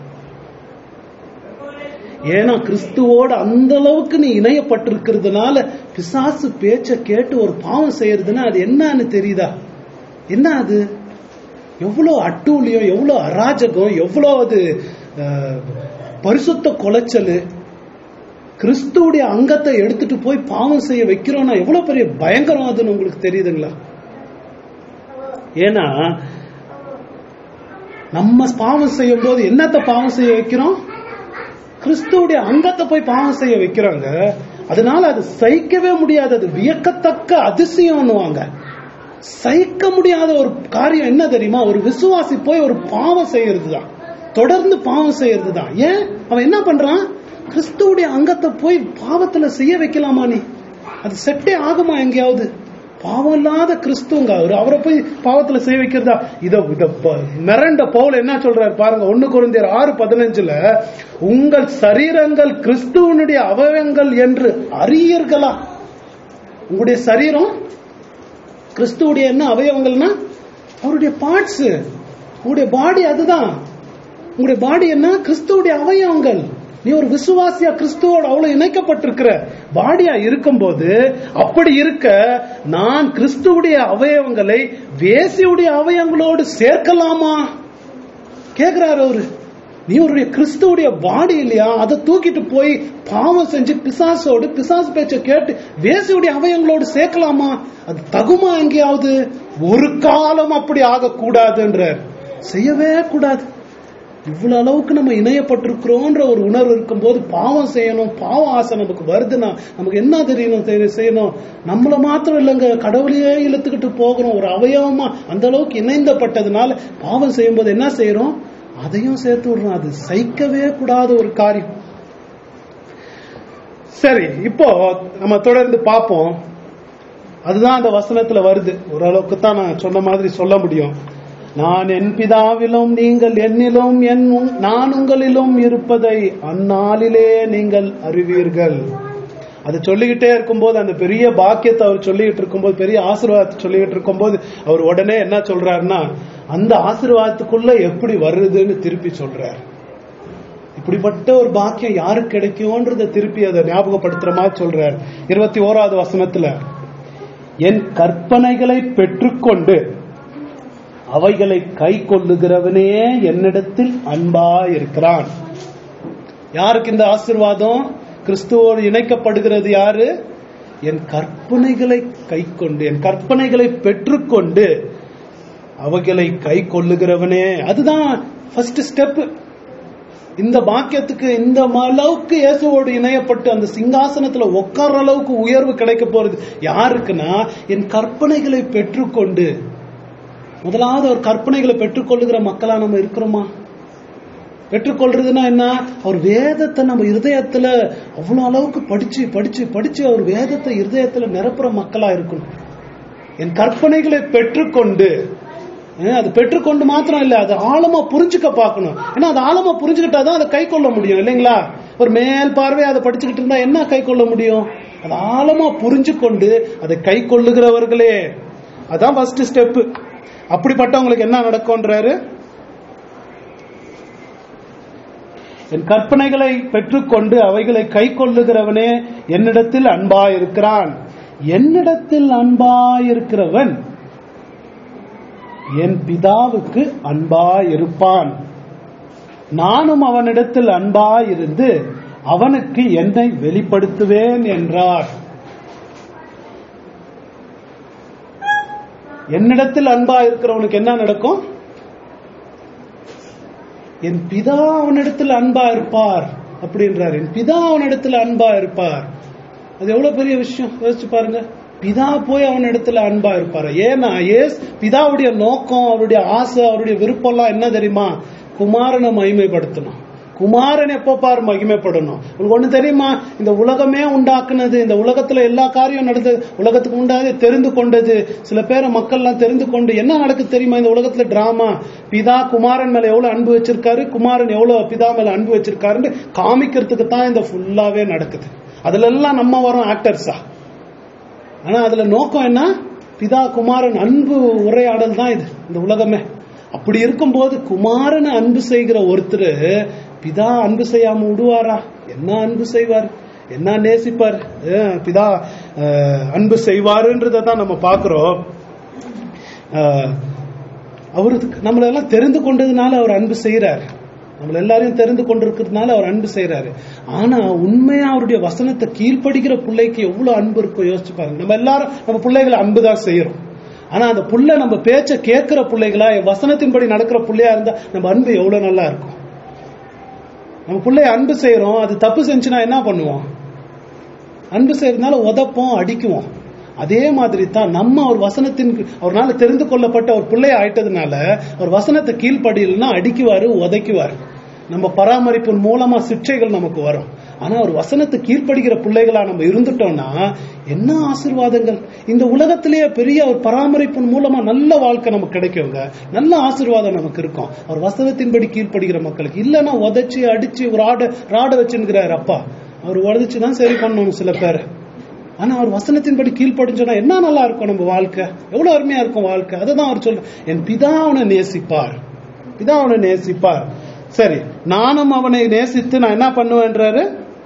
ஏன்னா கிறிஸ்துவோட அந்த அளவுக்கு நீ இணையப்பட்டிருக்கிறதுனால பிசாசு பேச்ச கேட்டு ஒரு பாவம் செய்யறதுன்னா அது என்னன்னு தெரியுதா என்ன அது எவ்வளவு அட்டூழியம் எவ்வளவு அராஜகம் எவ்வளவு அது அஹ், பரிசுத்த குலைச்சல் கிறிஸ்துவுடைய அங்கத்தை எடுத்துட்டு போய் பாவம் செய்ய வைக்கிறோம்னா எவ்வளவு பெரிய பயங்கரம் அதுன்னு உங்களுக்கு தெரியுதுங்களா ஏன்னா நம்ம பாவம் செய்யும் போது என்னத்த பாவம் செய்ய வைக்கிறோம் கிறிஸ்துவுடைய அங்கத்தை போய் பாவம் செய்ய வைக்கிறாங்க அதனால அது சகிக்கவே முடியாது அது வியக்கத்தக்க அதிசயம்னுவாங்க சகிக்க முடியாத ஒரு காரியம் என்ன தெரியுமா ஒரு விசுவாசி போய் ஒரு பாவம் செய்யறது தான் தொடர்ந்து பாவம் செய்யறது தான் ஏன் அவன் என்ன பண்றான் கிறிஸ்துவுடைய அங்கத்தை போய் பாவத்துல செய்ய வைக்கலாமா நீ அது செட்டே ஆகுமா எங்கேயாவது பாவம் இல்லாத கிறிஸ்துவங்க அவரு அவரை போய் பாவத்துல செய்ய வைக்கிறதா இத இத ப- மிரண்ட பவுல் என்ன சொல்றாரு பாருங்க ஒண்ணு குருந்தியர் ஆறு பதினஞ்சுல உங்கள் சரீரங்கள் கிறிஸ்துவனுடைய அவயங்கள் என்று அறியீர்களா உங்களுடைய சரீரம் கிறிஸ்துவுடைய என்ன அவயவங்கள்னா அவருடைய பார்ட்ஸ் உங்களுடைய பாடி அதுதான் உங்களுடைய பாடி என்ன கிறிஸ்துவுடைய அவயவங்கள் நீ ஒரு விசுவாசியா கிறிஸ்துவோட அவ்வளவு இணைக்கப்பட்டிருக்கிற பாடியா இருக்கும்போது அப்படி இருக்க நான் கிறிஸ்துவுடைய அவயவங்களை வேசியுடைய அவயவங்களோடு சேர்க்கலாமா கேக்குறாரு அவரு நீ ஒரு கிறிஸ்துவுடைய பாடி இல்லையா அதை தூக்கிட்டு போய் பாவம் செஞ்சு பிசாசோடு பிசாசு பேச்ச கேட்டு வேசியுடைய அவயங்களோடு சேர்க்கலாமா அது தகுமா எங்கேயாவது ஒரு காலம் அப்படி ஆகக்கூடாதுன்றார் செய்யவே கூடாது இவ்வளவு அளவுக்கு நம்ம இணையப்பட்டிருக்கிறோன்ற ஒரு உணர்வு இருக்கும்போது பாவம் செய்யணும் பாவம் ஆசை நமக்கு வருதுன்னா நமக்கு என்ன தெரியணும் தெரி- செய்யணும் நம்மள மாத்திரம் இல்லைங்க கடவுளையே இழுத்துக்கிட்டு போகிறோம் ஒரு அவயவமா அந்த அளவுக்கு இணைந்தப்பட்டதுனால பாவம் செய்யும்போது என்ன செய்யறோம் அதையும் சேர்த்து விடுறோம் அது சகிக்கவே கூடாத ஒரு காரியம் சரி இப்போ நம்ம தொடர்ந்து பார்ப்போம் அதுதான் அந்த வசனத்துல வருது ஓரளவுக்கு தான் நான் சொன்ன மாதிரி சொல்ல முடியும் நான் என் பிதாவிலும் நீங்கள் என்னிலும் என் உங்- நான் உங்களிலும் இருப்பதை அந்நாளிலே நீங்கள் அறிவீர்கள் அது சொல்லிக்கிட்டே இருக்கும்போது அந்த பெரிய பாக்கியத்தை அவர் சொல்லிக்கிட்டு இருக்கும்போது பெரிய ஆசீர்வாதத்தை சொல்லிக்கிட்டு இருக்கும்போது அவர் உடனே என்ன சொல்றாருன்னா அந்த ஆசீர்வாதத்துக்குள்ள எப்படி வருதுன்னு திருப்பி சொல்றார் இப்படிப்பட்ட ஒரு பாக்கியம் யாருக்கு கிடைக்கும்ன்றத திருப்பி அதை ஞாபகப்படுத்துற மாதிரி சொல்றார் இருபத்தி ஓராவது வசனத்துல என் கற்பனைகளை பெற்றுக்கொண்டு அவைகளை கை கொள்ளுகிறவனே என்னிடத்தில் அன்பா இருக்கிறான் யாருக்கு இந்த ஆசீர்வாதம் கிறிஸ்துவோடு இணைக்கப்படுகிறது யாரு என் கற்பனைகளை கை கொண்டு என் கற்பனைகளை பெற்றுக்கொண்டு அவைகளை கை கொள்ளுகிறவனே அதுதான் ஃபர்ஸ்ட் ஸ்டெப் இந்த பாக்கியத்துக்கு இந்த அளவுக்கு இயேசுவோடு இணையப்பட்டு அந்த சிங்காசனத்துல உட்கார்ற அளவுக்கு உயர்வு கிடைக்க போறது யாருக்குன்னா என் கற்பனைகளை பெற்றுக்கொண்டு முதலாவது ஒரு கற்பனைகளை பெற்றுக்கொள்ளுகிற மக்களா நம்ம இருக்கிறோமா பெற்றுக்கொள்றதுன்னா என்ன அவர் வேதத்தை நம்ம இருதயத்துல அவ்வளவு அளவுக்கு படிச்சு படிச்சு படிச்சு அவர் வேதத்தை இருதயத்துல நிரப்புற மக்களா இருக்கணும் என் கற்பனைகளை பெற்றுக்கொண்டு ஏன், அது பெற்றுக்கொண்டு மாத்திரம் இல்ல அது ஆழமா புரிஞ்சுக்க பார்க்கணும் ஏன்னா அது ஆழமா புரிஞ்சுக்கிட்டாதான் அதை கை கொள்ள முடியும் இல்லைங்களா ஒரு மேல் பார்வை அதை படிச்சுக்கிட்டு இருந்தா என்ன கை கொள்ள முடியும் அது ஆழமா புரிஞ்சு கொண்டு அதை கை கொள்ளுகிறவர்களே அதான் ஃபர்ஸ்ட் ஸ்டெப் அப்படிப்பட்டவங்களுக்கு என்ன நடக்கும்ன்றாரு என் கற்பனைகளை பெற்றுக்கொண்டு அவைகளை கை கொள்ளுகிறவனே என்னிடத்தில் அன்பாயிருக்கிறான் என்னிடத்தில் அன்பாயிருக்கிறவன் என் பிதாவுக்கு அன்பாயிருப்பான் நானும் அவனிடத்தில் அன்பாயிருந்து அவனுக்கு என்னை வெளிப்படுத்துவேன் என்றார் என்னிடத்தில் அன்பா இருக்கிறவனுக்கு என்ன நடக்கும் என் பிதா அவனிடத்தில் அன்பா இருப்பார் அப்படின்றார் என் பிதா அவனிடத்தில் அன்பா இருப்பார் அது எவ்வளவு பெரிய விஷயம் யோசிச்சு பாருங்க பிதா போய் அவனிடத்துல அன்பா இருப்பாரு ஏன்னா ஏஸ் பிதாவுடைய நோக்கம் அவருடைய ஆசை அவருடைய விருப்பம்லாம் என்ன தெரியுமா குமாரனை மகிமைப்படுத்தணும் குமாரன் எப்போ பார் மகிமைப்படணும் உங்களுக்கு ஒண்ணு தெரியுமா இந்த உலகமே உண்டாக்குனது இந்த உலகத்துல எல்லா காரியம் நடந்தது உலகத்துக்கு உண்டாது தெரிந்து கொண்டது சில பேரை மக்கள்லாம் தெரிந்து கொண்டு என்ன நடக்குது தெரியுமா இந்த உலகத்துல டிராமா பிதா குமாரன் மேல எவ்வளவு அன்பு வச்சிருக்காரு குமாரன் எவ்வளவு பிதா மேல அன்பு வச்சிருக்காருன்னு காமிக்கிறதுக்கு தான் இந்த ஃபுல்லாவே நடக்குது அதுல எல்லாம் நம்ம வரோம் ஆக்டர்ஸா ஆனா அதுல நோக்கம் என்ன பிதா குமாரன் அன்பு உரையாடல் தான் இது இந்த உலகமே அப்படி இருக்கும்போது குமாரனை அன்பு செய்கிற ஒருத்தர் பிதா அன்பு செய்யாம விடுவாரா என்ன அன்பு செய்வார் என்ன நேசிப்பார் அஹ் பிதா அஹ், அன்பு செய்வாருன்றதை தான் நம்ம பார்க்கிறோம் அஹ், அவருக்கு நம்மள எல்லாம் தெரிந்து கொண்டதுனால அவர் அன்பு செய்யறாரு நம்மள எல்லாரையும் தெரிந்து கொண்டிருக்கிறதுனால அவர் அன்பு செய்யறாரு ஆனா உண்மையா அவருடைய வசனத்தை கீழ்ப்படுகிற பிள்ளைக்கு எவ்வளவு அன்பு இருக்கும் யோசிச்சு பாருங்க நம்ம எல்லாரும் நம்ம பிள்ளைகளை அன்பு தான் செய்யறோம் ஆனா அந்த புள்ள நம்ம பேச்ச கேட்கிற பிள்ளைகளா வசனத்தின்படி நடக்கிற பிள்ளையா இருந்தா நம்ம அன்பு எவ்வளவு நல்லா இருக்கும் நம்ம பிள்ளைய அன்பு செய்யறோம் அது தப்பு செஞ்சுனா என்ன பண்ணுவோம் அன்பு செய்யறதுனால உதப்போம் அடிக்குவோம் அதே மாதிரி தான் நம்ம அவர் வசனத்தின் அவர்னால தெரிந்து கொள்ளப்பட்ட ஒரு பிள்ளை ஆயிட்டதுனால அவர் வசனத்தை கீழ்ப்படியலன்னா அடிக்குவாரு உதைக்குவாரு நம்ம பராமரிப்பின் மூலமா சிக்ஷைகள் நமக்கு வரும் ஆனா ஒரு வசனத்தை கீழ்ப்படுகிற பிள்ளைகளா நம்ம இருந்துட்டோம்னா என்ன ஆசீர்வாதங்கள் இந்த உலகத்திலேயே பெரிய ஒரு பராமரிப்பின் மூலமா நல்ல வாழ்க்கை நமக்கு கிடைக்குங்க நல்ல ஆசீர்வாதம் நமக்கு இருக்கும் அவர் வசனத்தின்படி கீழ்ப்படுகிற மக்களுக்கு இல்லைன்னா உதைச்சு அடிச்சு ஒரு ஆடை ராடை வச்சுருக்கிறார் அப்பா அவர் உதச்சு தான் சரி பண்ணணும் சில பேர் ஆனா அவர் வசனத்தின்படி கீழ்ப்படிஞ்சோன்னா என்ன நல்லா இருக்கும் நம்ம வாழ்க்கை எவ்வளவு அருமையா இருக்கும் வாழ்க்கை அதை தான் அவர் சொல்ற என் பிதா அவனை நேசிப்பார் பிதா அவனை நேசிப்பார் சரி நானும் அவனை நேசித்து நான் என்ன பண்ணுவேன்றாரு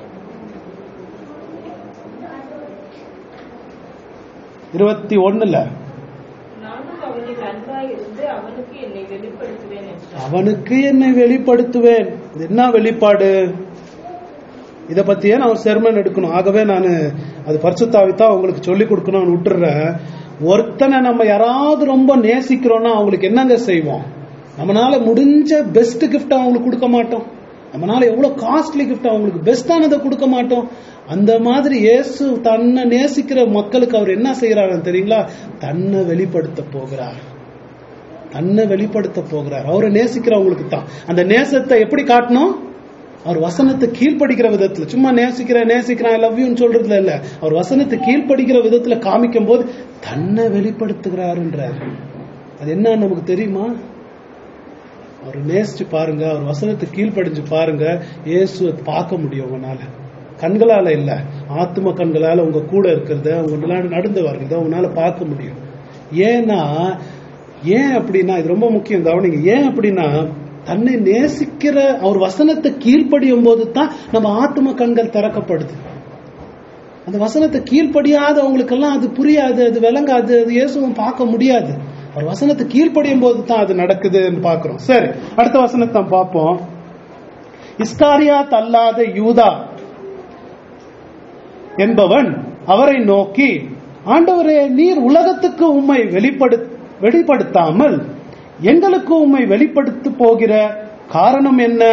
இருபத்தி ஒண்ணுல நானும் அவனில் அன்பாய் இருந்து அவனுக்கு என்னை வெளிப்படுத்துவேன் என்றார் அவனுக்கு என்னை வெளிப்படுத்துவேன் இது என்ன வெளிப்பாடு இத பத்தியே நான் ஒரு செர்மன் எடுக்கணும் ஆகவே நான் அது பரிசுத்தாவித்தான் உங்களுக்கு சொல்லி கொடுக்கணும்னு விட்டுறேன் ஒருத்தனை நம்ம யாராவது ரொம்ப நேசிக்கிறோம்னா அவங்களுக்கு என்னங்க செய்வோம் நம்மளால முடிஞ்ச பெஸ்ட் கிஃப்ட் அவங்களுக்கு கொடுக்க மாட்டோம் நம்மளால எவ்வளவு காஸ்ட்லி கிஃப்ட் அவங்களுக்கு பெஸ்டானதை கொடுக்க மாட்டோம் அந்த மாதிரி இயேசு தன்னை நேசிக்கிற மக்களுக்கு அவர் என்ன செய்யறாருன்னு தெரியுங்களா தன்னை வெளிப்படுத்த போகிறார் தன்னை வெளிப்படுத்த போகிறார் அவரை நேசிக்கிறவங்களுக்கு தான் அந்த நேசத்தை எப்படி காட்டணும் அவர் வசனத்தை கீழ்ப்படிக்கிற விதத்துல சும்மா நேசிக்கிறேன் நேசிக்கிறேன் லவ் யூன்னு சொல்றதுல இல்ல அவர் வசனத்தை கீழ்ப்படிக்கிற விதத்துல காமிக்கும் போது தன்னை வெளிப்படுத்துகிறாருன்றார் அது என்ன நமக்கு தெரியுமா அவர் நேசிச்சு பாருங்க அவர் வசனத்தை கீழ்ப்படிஞ்சு பாருங்க இயேசுவை பார்க்க முடியும் உங்களால கண்களால இல்ல ஆத்ம கண்களால உங்க கூட இருக்கிறத உங்க நடந்து வர்றத உங்களால பார்க்க முடியும் ஏன்னா ஏன் அப்படின்னா இது ரொம்ப முக்கியம் கவனிங்க ஏன் அப்படின்னா தன்னை நேசிக்கிற அவர் வசனத்தை கீழ்ப்படியும் போது தான் நம்ம ஆத்ம கண்கள் திறக்கப்படுது அந்த வசனத்தை கீழ்ப்படியாதவங்களுக்கெல்லாம் அது புரியாது அது விளங்காது அது இயேசுவும் பார்க்க முடியாது அவர் வசனத்தை கீழ்ப்படியும் போது தான் அது நடக்குதுன்னு பார்க்கிறோம் சரி அடுத்த வசனத்தை நாம் பார்ப்போம் இஸ்காரியாத் அல்லாத யூதா என்பவன் அவரை நோக்கி ஆண்டவரே நீர் உலகத்துக்கு உம்மை வெளிப்படு வெளிப்படுத்தாமல் எங்களுக்கு உம்மை வெளிப்படுத்த போகிற காரணம் என்ன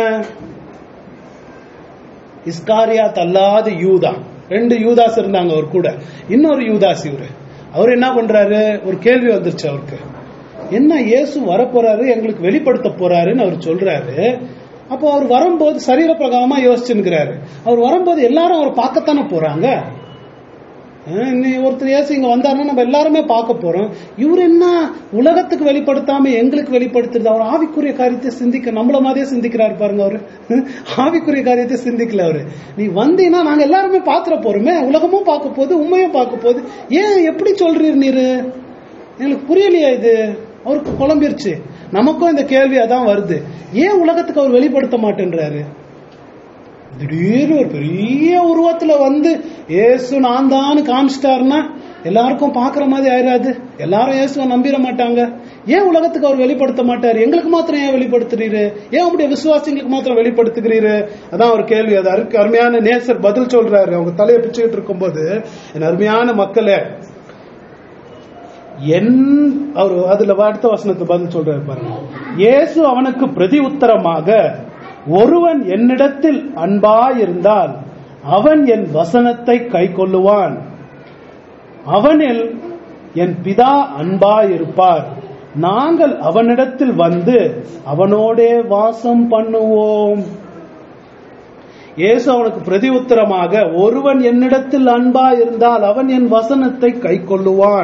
இஸ்காரியாத் அல்லாத யூதா ரெண்டு யூதாஸ் இருந்தாங்க அவர் கூட இன்னொரு யூதாஸ் இவரு அவர் என்ன பண்றாரு ஒரு கேள்வி வந்துருச்சு அவருக்கு என்ன இயேசு வரப்போறாரு எங்களுக்கு வெளிப்படுத்த போறாருன்னு அவர் சொல்றாரு அப்போ அவர் வரும்போது சரீர பிரகாரமா யோசிச்சுங்கிறாரு அவர் வரும்போது எல்லாரும் அவர் பார்க்கத்தானே போறாங்க அஹ் நீ ஒருத்தர் இயேசு இங்க வந்தாருன்னா நம்ம எல்லாருமே பார்க்க போறோம் இவர் என்ன உலகத்துக்கு வெளிப்படுத்தாம எங்களுக்கு வெளிப்படுத்துறது அவர் ஆவிக்குரிய காரியத்தை சிந்திக்க நம்மள மாதிரியே சிந்திக்கிறாரு பாருங்க அவரு ஆவிக்குரிய காரியத்தை சிந்திக்கல அவரு நீ வந்தீங்கன்னா நாங்க எல்லாருமே பாத்துற போறோமே உலகமும் பார்க்க போகுது உண்மையும் பார்க்க போகுது ஏன் எப்படி சொல்றீர் நீரு எனக்கு புரியலையா இது அவருக்கு குழம்பிருச்சு நமக்கும் இந்த கேள்வி அதான் வருது ஏன் உலகத்துக்கு அவர் வெளிப்படுத்த மாட்டேன்றாரு திடீர்னு ஒரு பெரிய உருவத்துல வந்து ஏசு நான் தான் காமிச்சிட்டாருன்னா எல்லாருக்கும் பாக்குற மாதிரி ஆயிராது எல்லாரும் இயேசுவை நம்பிட மாட்டாங்க ஏன் உலகத்துக்கு அவர் வெளிப்படுத்த மாட்டாரு எங்களுக்கு மாத்திரம் ஏன் வெளிப்படுத்துறீரு ஏன் உங்களுடைய விசுவாசிங்களுக்கு மாத்திரம் வெளிப்படுத்துகிறீரு அதான் ஒரு கேள்வி அது அருக்கு அருமையான நேசர் பதில் சொல்றாரு அவங்க தலையை பிச்சுக்கிட்டு இருக்கும்போது என் அருமையான மக்களே என் அவர் அதுல அடுத்த வசனத்தை பதில் சொல்றாரு பாருங்க இயேசு அவனுக்கு பிரதி உத்தரமாக ஒருவன் என்னிடத்தில் அன்பாயிருந்தால் அவன் என் வசனத்தை கை கொள்ளுவான் அவனில் என் பிதா அன்பாயிருப்பார் நாங்கள் அவனிடத்தில் வந்து அவனோடே வாசம் பண்ணுவோம் இயேசு அவனுக்கு பிரதி உத்தரமாக ஒருவன் என்னிடத்தில் அன்பா இருந்தால் அவன் என் வசனத்தை கை கொள்ளுவான்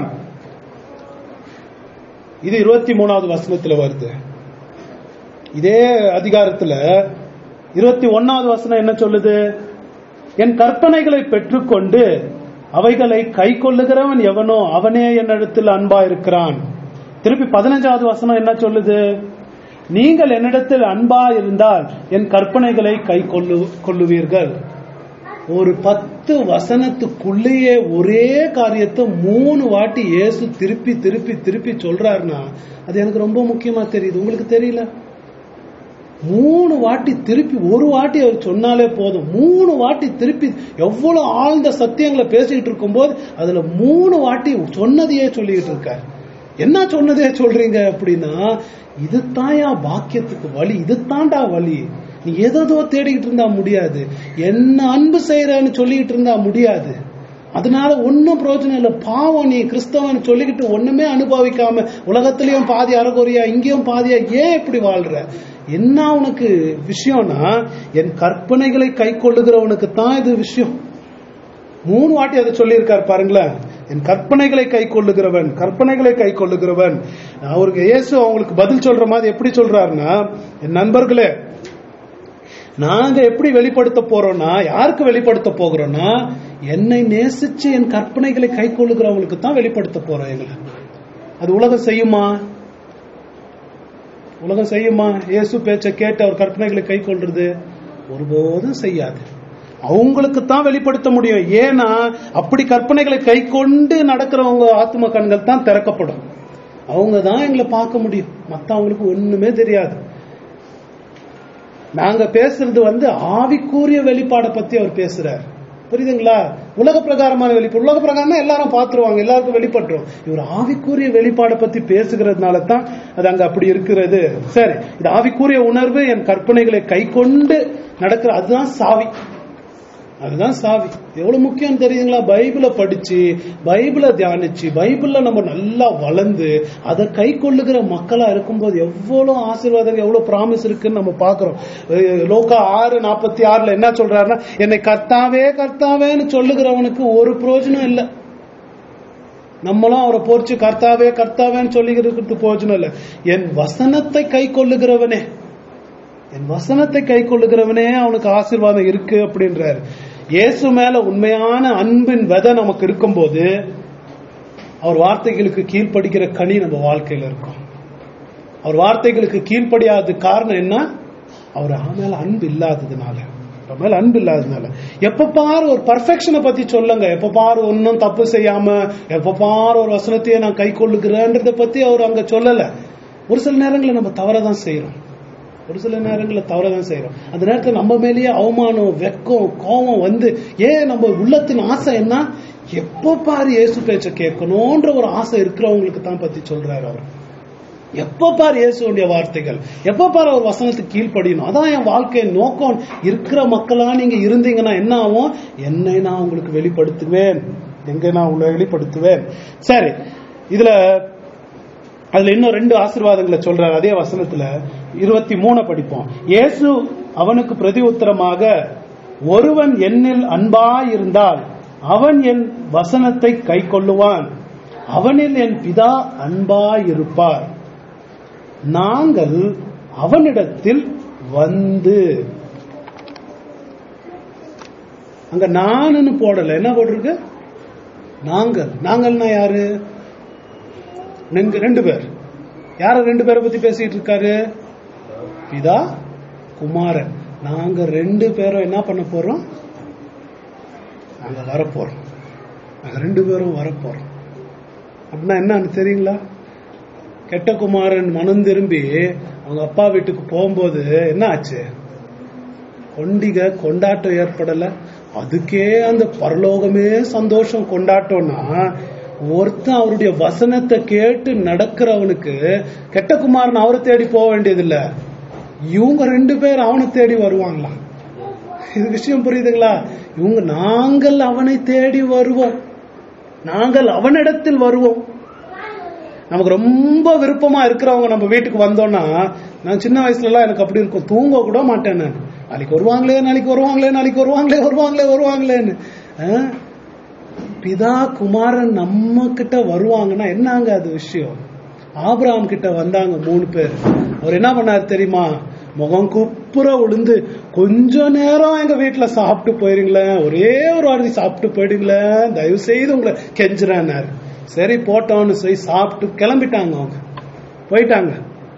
இது இருபத்தி மூணாவது வசனத்துல வருது இதே அதிகாரத்துல இருபத்தி ஒன்னாவது வசனம் என்ன சொல்லுது என் கற்பனைகளை பெற்றுக்கொண்டு அவைகளை கை கொள்ளுகிறவன் எவனோ அவனே என்னிடத்தில் அன்பா இருக்கிறான் திருப்பி பதினஞ்சாவது வசனம் என்ன சொல்லுது நீங்கள் என்னிடத்தில் அன்பா இருந்தால் என் கற்பனைகளை கை கொள்ளு கொள்ளுவீர்கள் ஒரு பத்து வசனத்துக்குள்ளேயே ஒரே காரியத்தை மூணு வாட்டி இயேசு திருப்பி திருப்பி திருப்பி சொல்றாருன்னா அது எனக்கு ரொம்ப முக்கியமா தெரியுது உங்களுக்கு தெரியல மூணு வாட்டி திருப்பி ஒரு வாட்டி அவர் சொன்னாலே போதும் மூணு வாட்டி திருப்பி எவ்வளவு ஆழ்ந்த சத்தியங்களை பேசிக்கிட்டு இருக்கும்போது அதுல மூணு வாட்டி சொன்னதையே சொல்லிக்கிட்டு இருக்காரு என்ன சொன்னதே சொல்றீங்க அப்படின்னா இதுதான்யா பாக்கியத்துக்கு வழி இதுதான்டா வழி நீ எதோ தேடிக்கிட்டு இருந்தா முடியாது என்ன அன்பு செய்யறன்னு சொல்லிக்கிட்டு இருந்தா முடியாது அதனால ஒன்னும் பிரயோஜனம் இல்லை பாவம் நீ கிறிஸ்தவன் சொல்லிக்கிட்டு ஒண்ணுமே அனுபவிக்காம உலகத்திலயும் பாதி அறகுறையா இங்கேயும் பாதியா ஏன் இப்படி வாழ்ற என்ன உனக்கு விஷயம்னா என் கற்பனைகளை கை கொள்ளுகிறவனுக்கு தான் இது விஷயம் மூணு வாட்டி அதை சொல்லியிருக்காரு பாருங்களேன் என் கற்பனைகளை கை கொள்ளுகிறவன் கற்பனைகளை கை கொள்ளுகிறவன் அவருக்கு இயேசு அவங்களுக்கு பதில் சொல்ற மாதிரி எப்படி சொல்றாருன்னா என் நண்பர்களே நாங்க எப்படி வெளிப்படுத்த போறோம்னா யாருக்கு வெளிப்படுத்த போகிறோம்னா என்னை நேசிச்சு என் கற்பனைகளை கை கொள்ளுகிறவங்களுக்கு தான் வெளிப்படுத்த போறோம் எங்களை அது உலகம் செய்யுமா உலகம் செய்யுமா இயேசு பேச்ச கேட்டு அவர் கற்பனைகளை கை கொள்றது ஒருபோதும் செய்யாது அவங்களுக்கு தான் வெளிப்படுத்த முடியும் ஏன்னா அப்படி கற்பனைகளை கை கொண்டு நடக்கிறவங்க ஆத்ம கண்கள் தான் திறக்கப்படும் அவங்க தான் எங்களை பார்க்க முடியும் மத்தவங்களுக்கு ஒண்ணுமே தெரியாது நாங்க பேசுறது வந்து ஆவிக்கூறிய வெளிப்பாடை பத்தி அவர் பேசுறார் புரியுதுங்களா உலக பிரகாரமான வெளிப்பாடு உலக பிரகாரமா எல்லாரும் பார்த்துருவாங்க எல்லாருக்கும் வெளிப்பட்டுரும் இவர் ஆவிக்கூறிய வெளிப்பாடை பத்தி பேசுகிறதுனால தான் அது அங்க அப்படி இருக்கிறது சரி இது ஆவிக்கூறிய உணர்வு என் கற்பனைகளை கை கொண்டு நடக்கிற அதுதான் சாவி அதுதான் சாவி எவ்வளவு முக்கியம் தெரியுங்களா பைபிளை படிச்சு பைபிளை தியானிச்சு பைபிள்ல நம்ம நல்லா வளர்ந்து அதை கை கொள்ளுகிற மக்களா இருக்கும்போது எவ்வளவு ஆசீர்வாதம் எவ்வளவு ப்ராமிஸ் இருக்குன்னு நம்ம பாக்குறோம் அஹ் லோக்கா ஆறு நாற்பத்தி ஆறுல என்ன சொல்றாருன்னா என்னை கர்த்தாவே கர்த்தாவேன்னு சொல்லுகிறவனுக்கு ஒரு பிரயோஜனம் இல்லை நம்மளும் அவரை போர்ச்சு கர்த்தாவே கர்த்தாவேன்னு சொல்லிக்கிறது பிரயோஜனம் இல்லை என் வசனத்தை கை கொள்ளுகிறவனே என் வசனத்தை கை கொள்ளுகிறவனே அவனுக்கு ஆசீர்வாதம் இருக்கு அப்படின்றாரு இயேசு மேல உண்மையான அன்பின் விதை நமக்கு இருக்கும்போது அவர் வார்த்தைகளுக்கு கீழ்ப்படிக்கிற கனி நம்ம வாழ்க்கையில இருக்கும் அவர் வார்த்தைகளுக்கு கீழ்ப்படியாத காரணம் என்ன அவர் மேல அன்பு இல்லாததுனால அவர் மேல அன்பு இல்லாததுனால எப்ப பாரு ஒரு பர்ஃபெக்ஷனை பத்தி சொல்லுங்க எப்ப பாரு ஒன்னும் தப்பு செய்யாம எப்ப பாரு ஒரு வசனத்தையே நான் கை கொள்ளுகிறேன்றத பத்தி அவர் அங்க சொல்லல ஒரு சில நேரங்களில் நம்ம தவறதான் செய்யறோம் ஒரு சில நேரங்களில் தவறதான் செய்யறோம் அந்த நேரத்தில் நம்ம மேலேயே அவமானம் வெக்கம் கோபம் வந்து ஏன் நம்ம உள்ளத்தின் ஆசை என்ன எப்போ பாரு இயேசு பேச்ச கேட்கணும்ன்ற ஒரு ஆசை இருக்கிறவங்களுக்கு தான் பத்தி சொல்றாரு அவர் எப்ப பாரு இயேசுடைய வார்த்தைகள் எப்ப பாரு அவர் வசனத்துக்கு கீழ்ப்படியணும் அதான் என் வாழ்க்கையின் நோக்கம் இருக்கிற மக்களா நீங்க இருந்தீங்கன்னா என்ன ஆகும் என்னை நான் உங்களுக்கு வெளிப்படுத்துவேன் எங்க நான் உங்களை வெளிப்படுத்துவேன் சரி இதுல அதுல இன்னும் ரெண்டு ஆசீர்வாதங்களை சொல்றாரு அதே வசனத்துல இருபத்தி மூணு படிப்போம் இயேசு அவனுக்கு பிரதி உத்தரமாக ஒருவன் என்னில் அன்பாயிருந்தால் அவன் என் வசனத்தை கை கொள்ளுவான் அவனில் என் பிதா அன்பாயிருப்பார் நாங்கள் அவனிடத்தில் வந்து அங்க நானுன்னு போடல என்ன போட்டிருக்கு நாங்கள் நாங்கள்னா யாரு நீங்க ரெண்டு பேர் யார ரெண்டு பேரை பத்தி பேசிட்டு இருக்காரு பிதா குமாரன் நாங்க ரெண்டு பேரும் என்ன பண்ண போறோம் நாங்க வரப்போறோம் நாங்க ரெண்டு பேரும் வரப்போறோம் அப்படின்னா என்னன்னு தெரியுங்களா கெட்ட குமாரன் மனம் திரும்பி அவங்க அப்பா வீட்டுக்கு போகும்போது என்ன ஆச்சு கொண்டிக கொண்டாட்டம் ஏற்படல அதுக்கே அந்த பரலோகமே சந்தோஷம் கொண்டாட்டம்னா ஒருத்தன் அவருடைய வசனத்தை கேட்டு நடக்கிறவனுக்கு கெட்ட குமாரன் அவரை தேடி போக வேண்டியதில்ல இவங்க ரெண்டு பேர் அவனை தேடி வருவாங்களாம் இது விஷயம் புரியுதுங்களா இவங்க நாங்கள் அவனை தேடி வருவோம் நாங்கள் அவனிடத்தில் வருவோம் நமக்கு ரொம்ப விருப்பமா இருக்கிறவங்க நம்ம வீட்டுக்கு வந்தோம்னா நான் சின்ன வயசுல எல்லாம் எனக்கு அப்படி இருக்கும் தூங்க கூட மாட்டேன் நான் நாளைக்கு வருவாங்களே நாளைக்கு வருவாங்களே நாளைக்கு வருவாங்களே வருவாங்களே வருவாங்களேன்னு ஆ? பிதா குமாரன் நம்ம கிட்ட வருவாங்கன்னா என்னங்க அது விஷயம் ஆபிரகாம் கிட்ட வந்தாங்க மூணு பேர் அவர் என்ன பண்ணாரு தெரியுமா முகம் குப்புற விழுந்து கொஞ்ச நேரம் எங்க வீட்டுல சாப்பிட்டு போயிருங்களேன் ஒரே ஒரு வாரதி சாப்பிட்டு போயிடுங்களேன் தயவு செய்து உங்களை கெஞ்சுறேன்னாரு சரி போட்டோம்னு சொல்லி சாப்பிட்டு கிளம்பிட்டாங்க அவங்க போயிட்டாங்க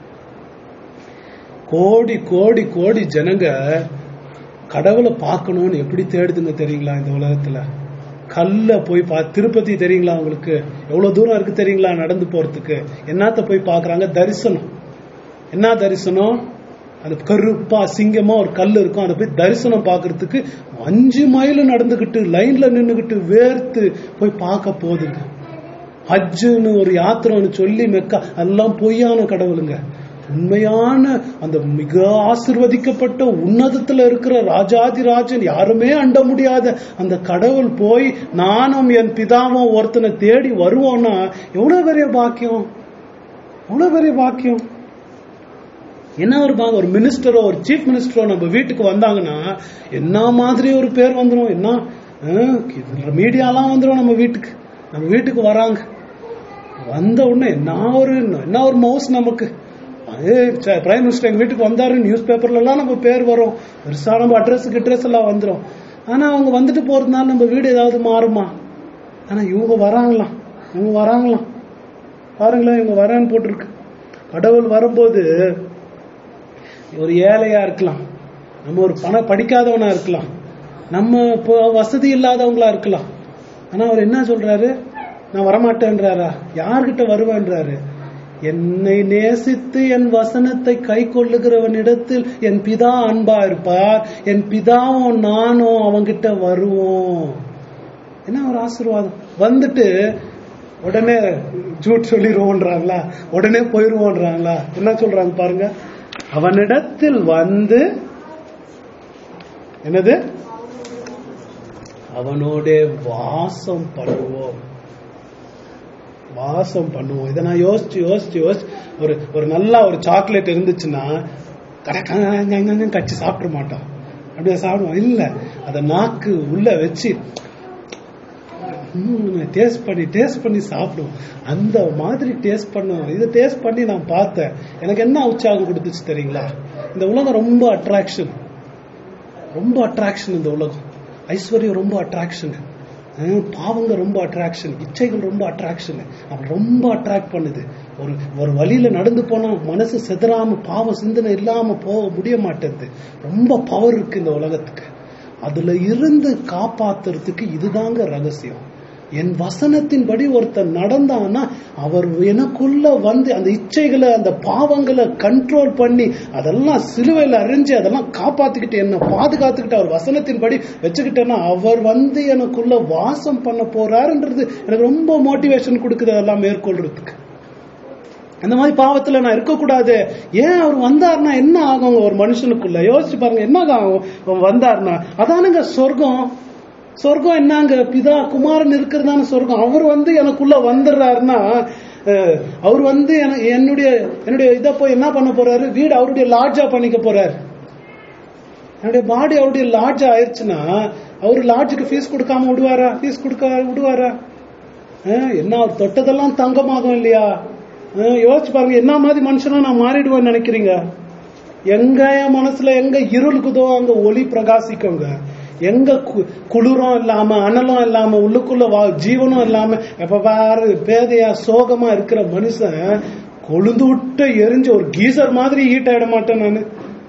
கோடி கோடி கோடி ஜனங்க கடவுளை பார்க்கணும்னு எப்படி தேடுதுங்க தெரியுங்களா இந்த உலகத்துல கல்ல போய் பா திருப்பதி தெரியுங்களா உங்களுக்கு எவ்வளவு தூரம் இருக்கு தெரியுங்களா நடந்து போறதுக்கு என்னத்த போய் பார்க்கறாங்க தரிசனம் என்ன தரிசனம் அது கருப்பா சிங்கமா ஒரு கல் இருக்கும் அதை போய் தரிசனம் பார்க்கறதுக்கு அஞ்சு மைல் நடந்துகிட்டு லைன்ல நின்னுகிட்டு வேர்த்து போய் பார்க்க போகுதுங்க ஹஜ்ஜுன்னு ஒரு யாத்திரைன்னு சொல்லி மெக்கா எல்லாம் பொய்யான கடவுளுங்க உண்மையான அந்த மிக ஆசிர்வதிக்கப்பட்ட உன்னதத்துல இருக்கிற ராஜாதி ராஜன் யாருமே அண்ட முடியாத அந்த கடவுள் போய் நானும் என் பிதாவும் ஒருத்தனை தேடி வருவோம்னா எவ்வளவு பெரிய பாக்கியம் எவ்வளவு பெரிய பாக்கியம் என்ன ஒரு பாங்க ஒரு மினிஸ்டரோ ஒரு சீஃப் மினிஸ்டரோ நம்ம வீட்டுக்கு வந்தாங்கன்னா என்ன மாதிரி ஒரு பேர் வந்துடும் என்ன மீடியாலாம் வந்துடும் நம்ம வீட்டுக்கு நம்ம வீட்டுக்கு வராங்க வந்த உடனே என்ன ஒரு என்ன ஒரு மவுஸ் நமக்கு பிரைம் மினிஸ்டர் எங்க வீட்டுக்கு வந்தாரு நியூஸ் பேப்பர்ல எல்லாம் நம்ம பேர் வரும் பெருசா நம்ம அட்ரஸ் அட்ரஸ் எல்லாம் வந்துடும் ஆனா அவங்க வந்துட்டு போறதுனால நம்ம வீடு ஏதாவது மாறுமா ஆனா இவங்க வராங்களாம் இவங்க வராங்களாம் பாருங்களேன் இவங்க வரான்னு போட்டிருக்கு கடவுள் வரும்போது ஒரு ஏழையா இருக்கலாம் நம்ம ஒரு பண படிக்காதவனா இருக்கலாம் நம்ம இப்போ வசதி இல்லாதவங்களா இருக்கலாம் ஆனா அவர் என்ன சொல்றாரு நான் வரமாட்டேன்றாரா யார்கிட்ட வருவேன்றாரு என்னை நேசித்து என் வசனத்தை கை கொள்ளுகிறவனிடத்தில் என் பிதா அன்பா இருப்பார் என் பிதாவும் நானும் அவங்கிட்ட வருவோம் என்ன ஒரு ஆசீர்வாதம் வந்துட்டு உடனே ஜூட் சொல்லிடுவோன்றாங்களா உடனே போயிருவோன்றாங்களா என்ன சொல்றாங்க பாருங்க அவனிடத்தில் வந்து என்னது அவனோட வாசம் பண்ணுவோம் வாசம் பண்ணுவோம் இதை நான் யோசிச்சு யோசிச்சு யோசிச்சு ஒரு ஒரு நல்ல ஒரு சாக்லேட் இருந்துச்சுன்னா கடை கச்சி சாப்பிட மாட்டோம் அப்படியே சாப்பிடுவோம் இல்ல அத நாக்கு உள்ள வச்சு டேஸ்ட் பண்ணி டேஸ்ட் பண்ணி சாப்பிடுவோம் அந்த மாதிரி டேஸ்ட் பண்ணுவோம் இதை டேஸ்ட் பண்ணி நான் பார்த்தேன் எனக்கு என்ன உற்சாகம் கொடுத்துச்சு தெரியுங்களா இந்த உலகம் ரொம்ப அட்ராக்ஷன் ரொம்ப அட்ராக்ஷன் இந்த உலகம் ஐஸ்வர்யம் ரொம்ப அட்ராக்ஷன் பாவங்க ரொம்ப அட்ராக்ஷன் இச்சைகள் ரொம்ப அட்ராக்ஷன் அவன் ரொம்ப அட்ராக்ட் பண்ணுது ஒரு ஒரு வழியில நடந்து போனா மனசு செதறாம பாவ சிந்தனை இல்லாம போக முடிய மாட்டேங்குது ரொம்ப பவர் இருக்கு இந்த உலகத்துக்கு அதுல இருந்து காப்பாத்துறதுக்கு இதுதாங்க ரகசியம் என் வசனத்தின்படி ஒருத்தர் நடந்தான்னா அவர் எனக்குள்ள வந்து அந்த இச்சைகளை அந்த பாவங்களை கண்ட்ரோல் பண்ணி அதெல்லாம் சிலுவையில் அறிஞ்சு அதெல்லாம் காப்பாத்திக்கிட்டு என்ன பாதுகாத்துக்கிட்டு அவர் வசனத்தின்படி வச்சுக்கிட்டேன்னா அவர் வந்து எனக்குள்ள வாசம் பண்ண போறாருன்றது எனக்கு ரொம்ப மோட்டிவேஷன் கொடுக்குது அதெல்லாம் மேற்கொள்றதுக்கு அந்த மாதிரி பாவத்துல நான் இருக்கக்கூடாது ஏன் அவர் வந்தாருன்னா என்ன ஆகும் ஒரு மனுஷனுக்குள்ள யோசிச்சு பாருங்க என்ன ஆகும் வந்தாருன்னா அதானுங்க சொர்க்கம் சொர்க்கம் என்னங்க பிதா குமாரன் இருக்கிறதான சொர்க்கம் அவர் வந்து எனக்குள்ள வந்துடுறாருன்னா அவர் வந்து என்னுடைய என்னுடைய இதை போய் என்ன பண்ண போறாரு வீடு அவருடைய லாட்ஜா பண்ணிக்க போறாரு என்னுடைய பாடி அவருடைய லாட்ஜ் ஆயிடுச்சுன்னா அவரு லாட்ஜுக்கு ஃபீஸ் கொடுக்காம விடுவாரா ஃபீஸ் கொடுக்க விடுவாரா என்ன அவர் தொட்டதெல்லாம் தங்கமாகும் இல்லையா யோசிச்சு பாருங்க என்ன மாதிரி மனுஷனா நான் மாறிடுவேன்னு நினைக்கிறீங்க எங்க என் மனசுல எங்க இருளுக்குதோ அங்க ஒளி பிரகாசிக்குங்க எங்க குளிரும் இல்லாம அனலும் இல்லாம உள்ளுக்குள்ள வா ஜீவனும் இல்லாம எப்ப பாரு பேதையா சோகமா இருக்கிற மனுஷன் கொழுந்து விட்டு எரிஞ்சு ஒரு கீசர் மாதிரி ஹீட் ஆயிட மாட்டேன் நானு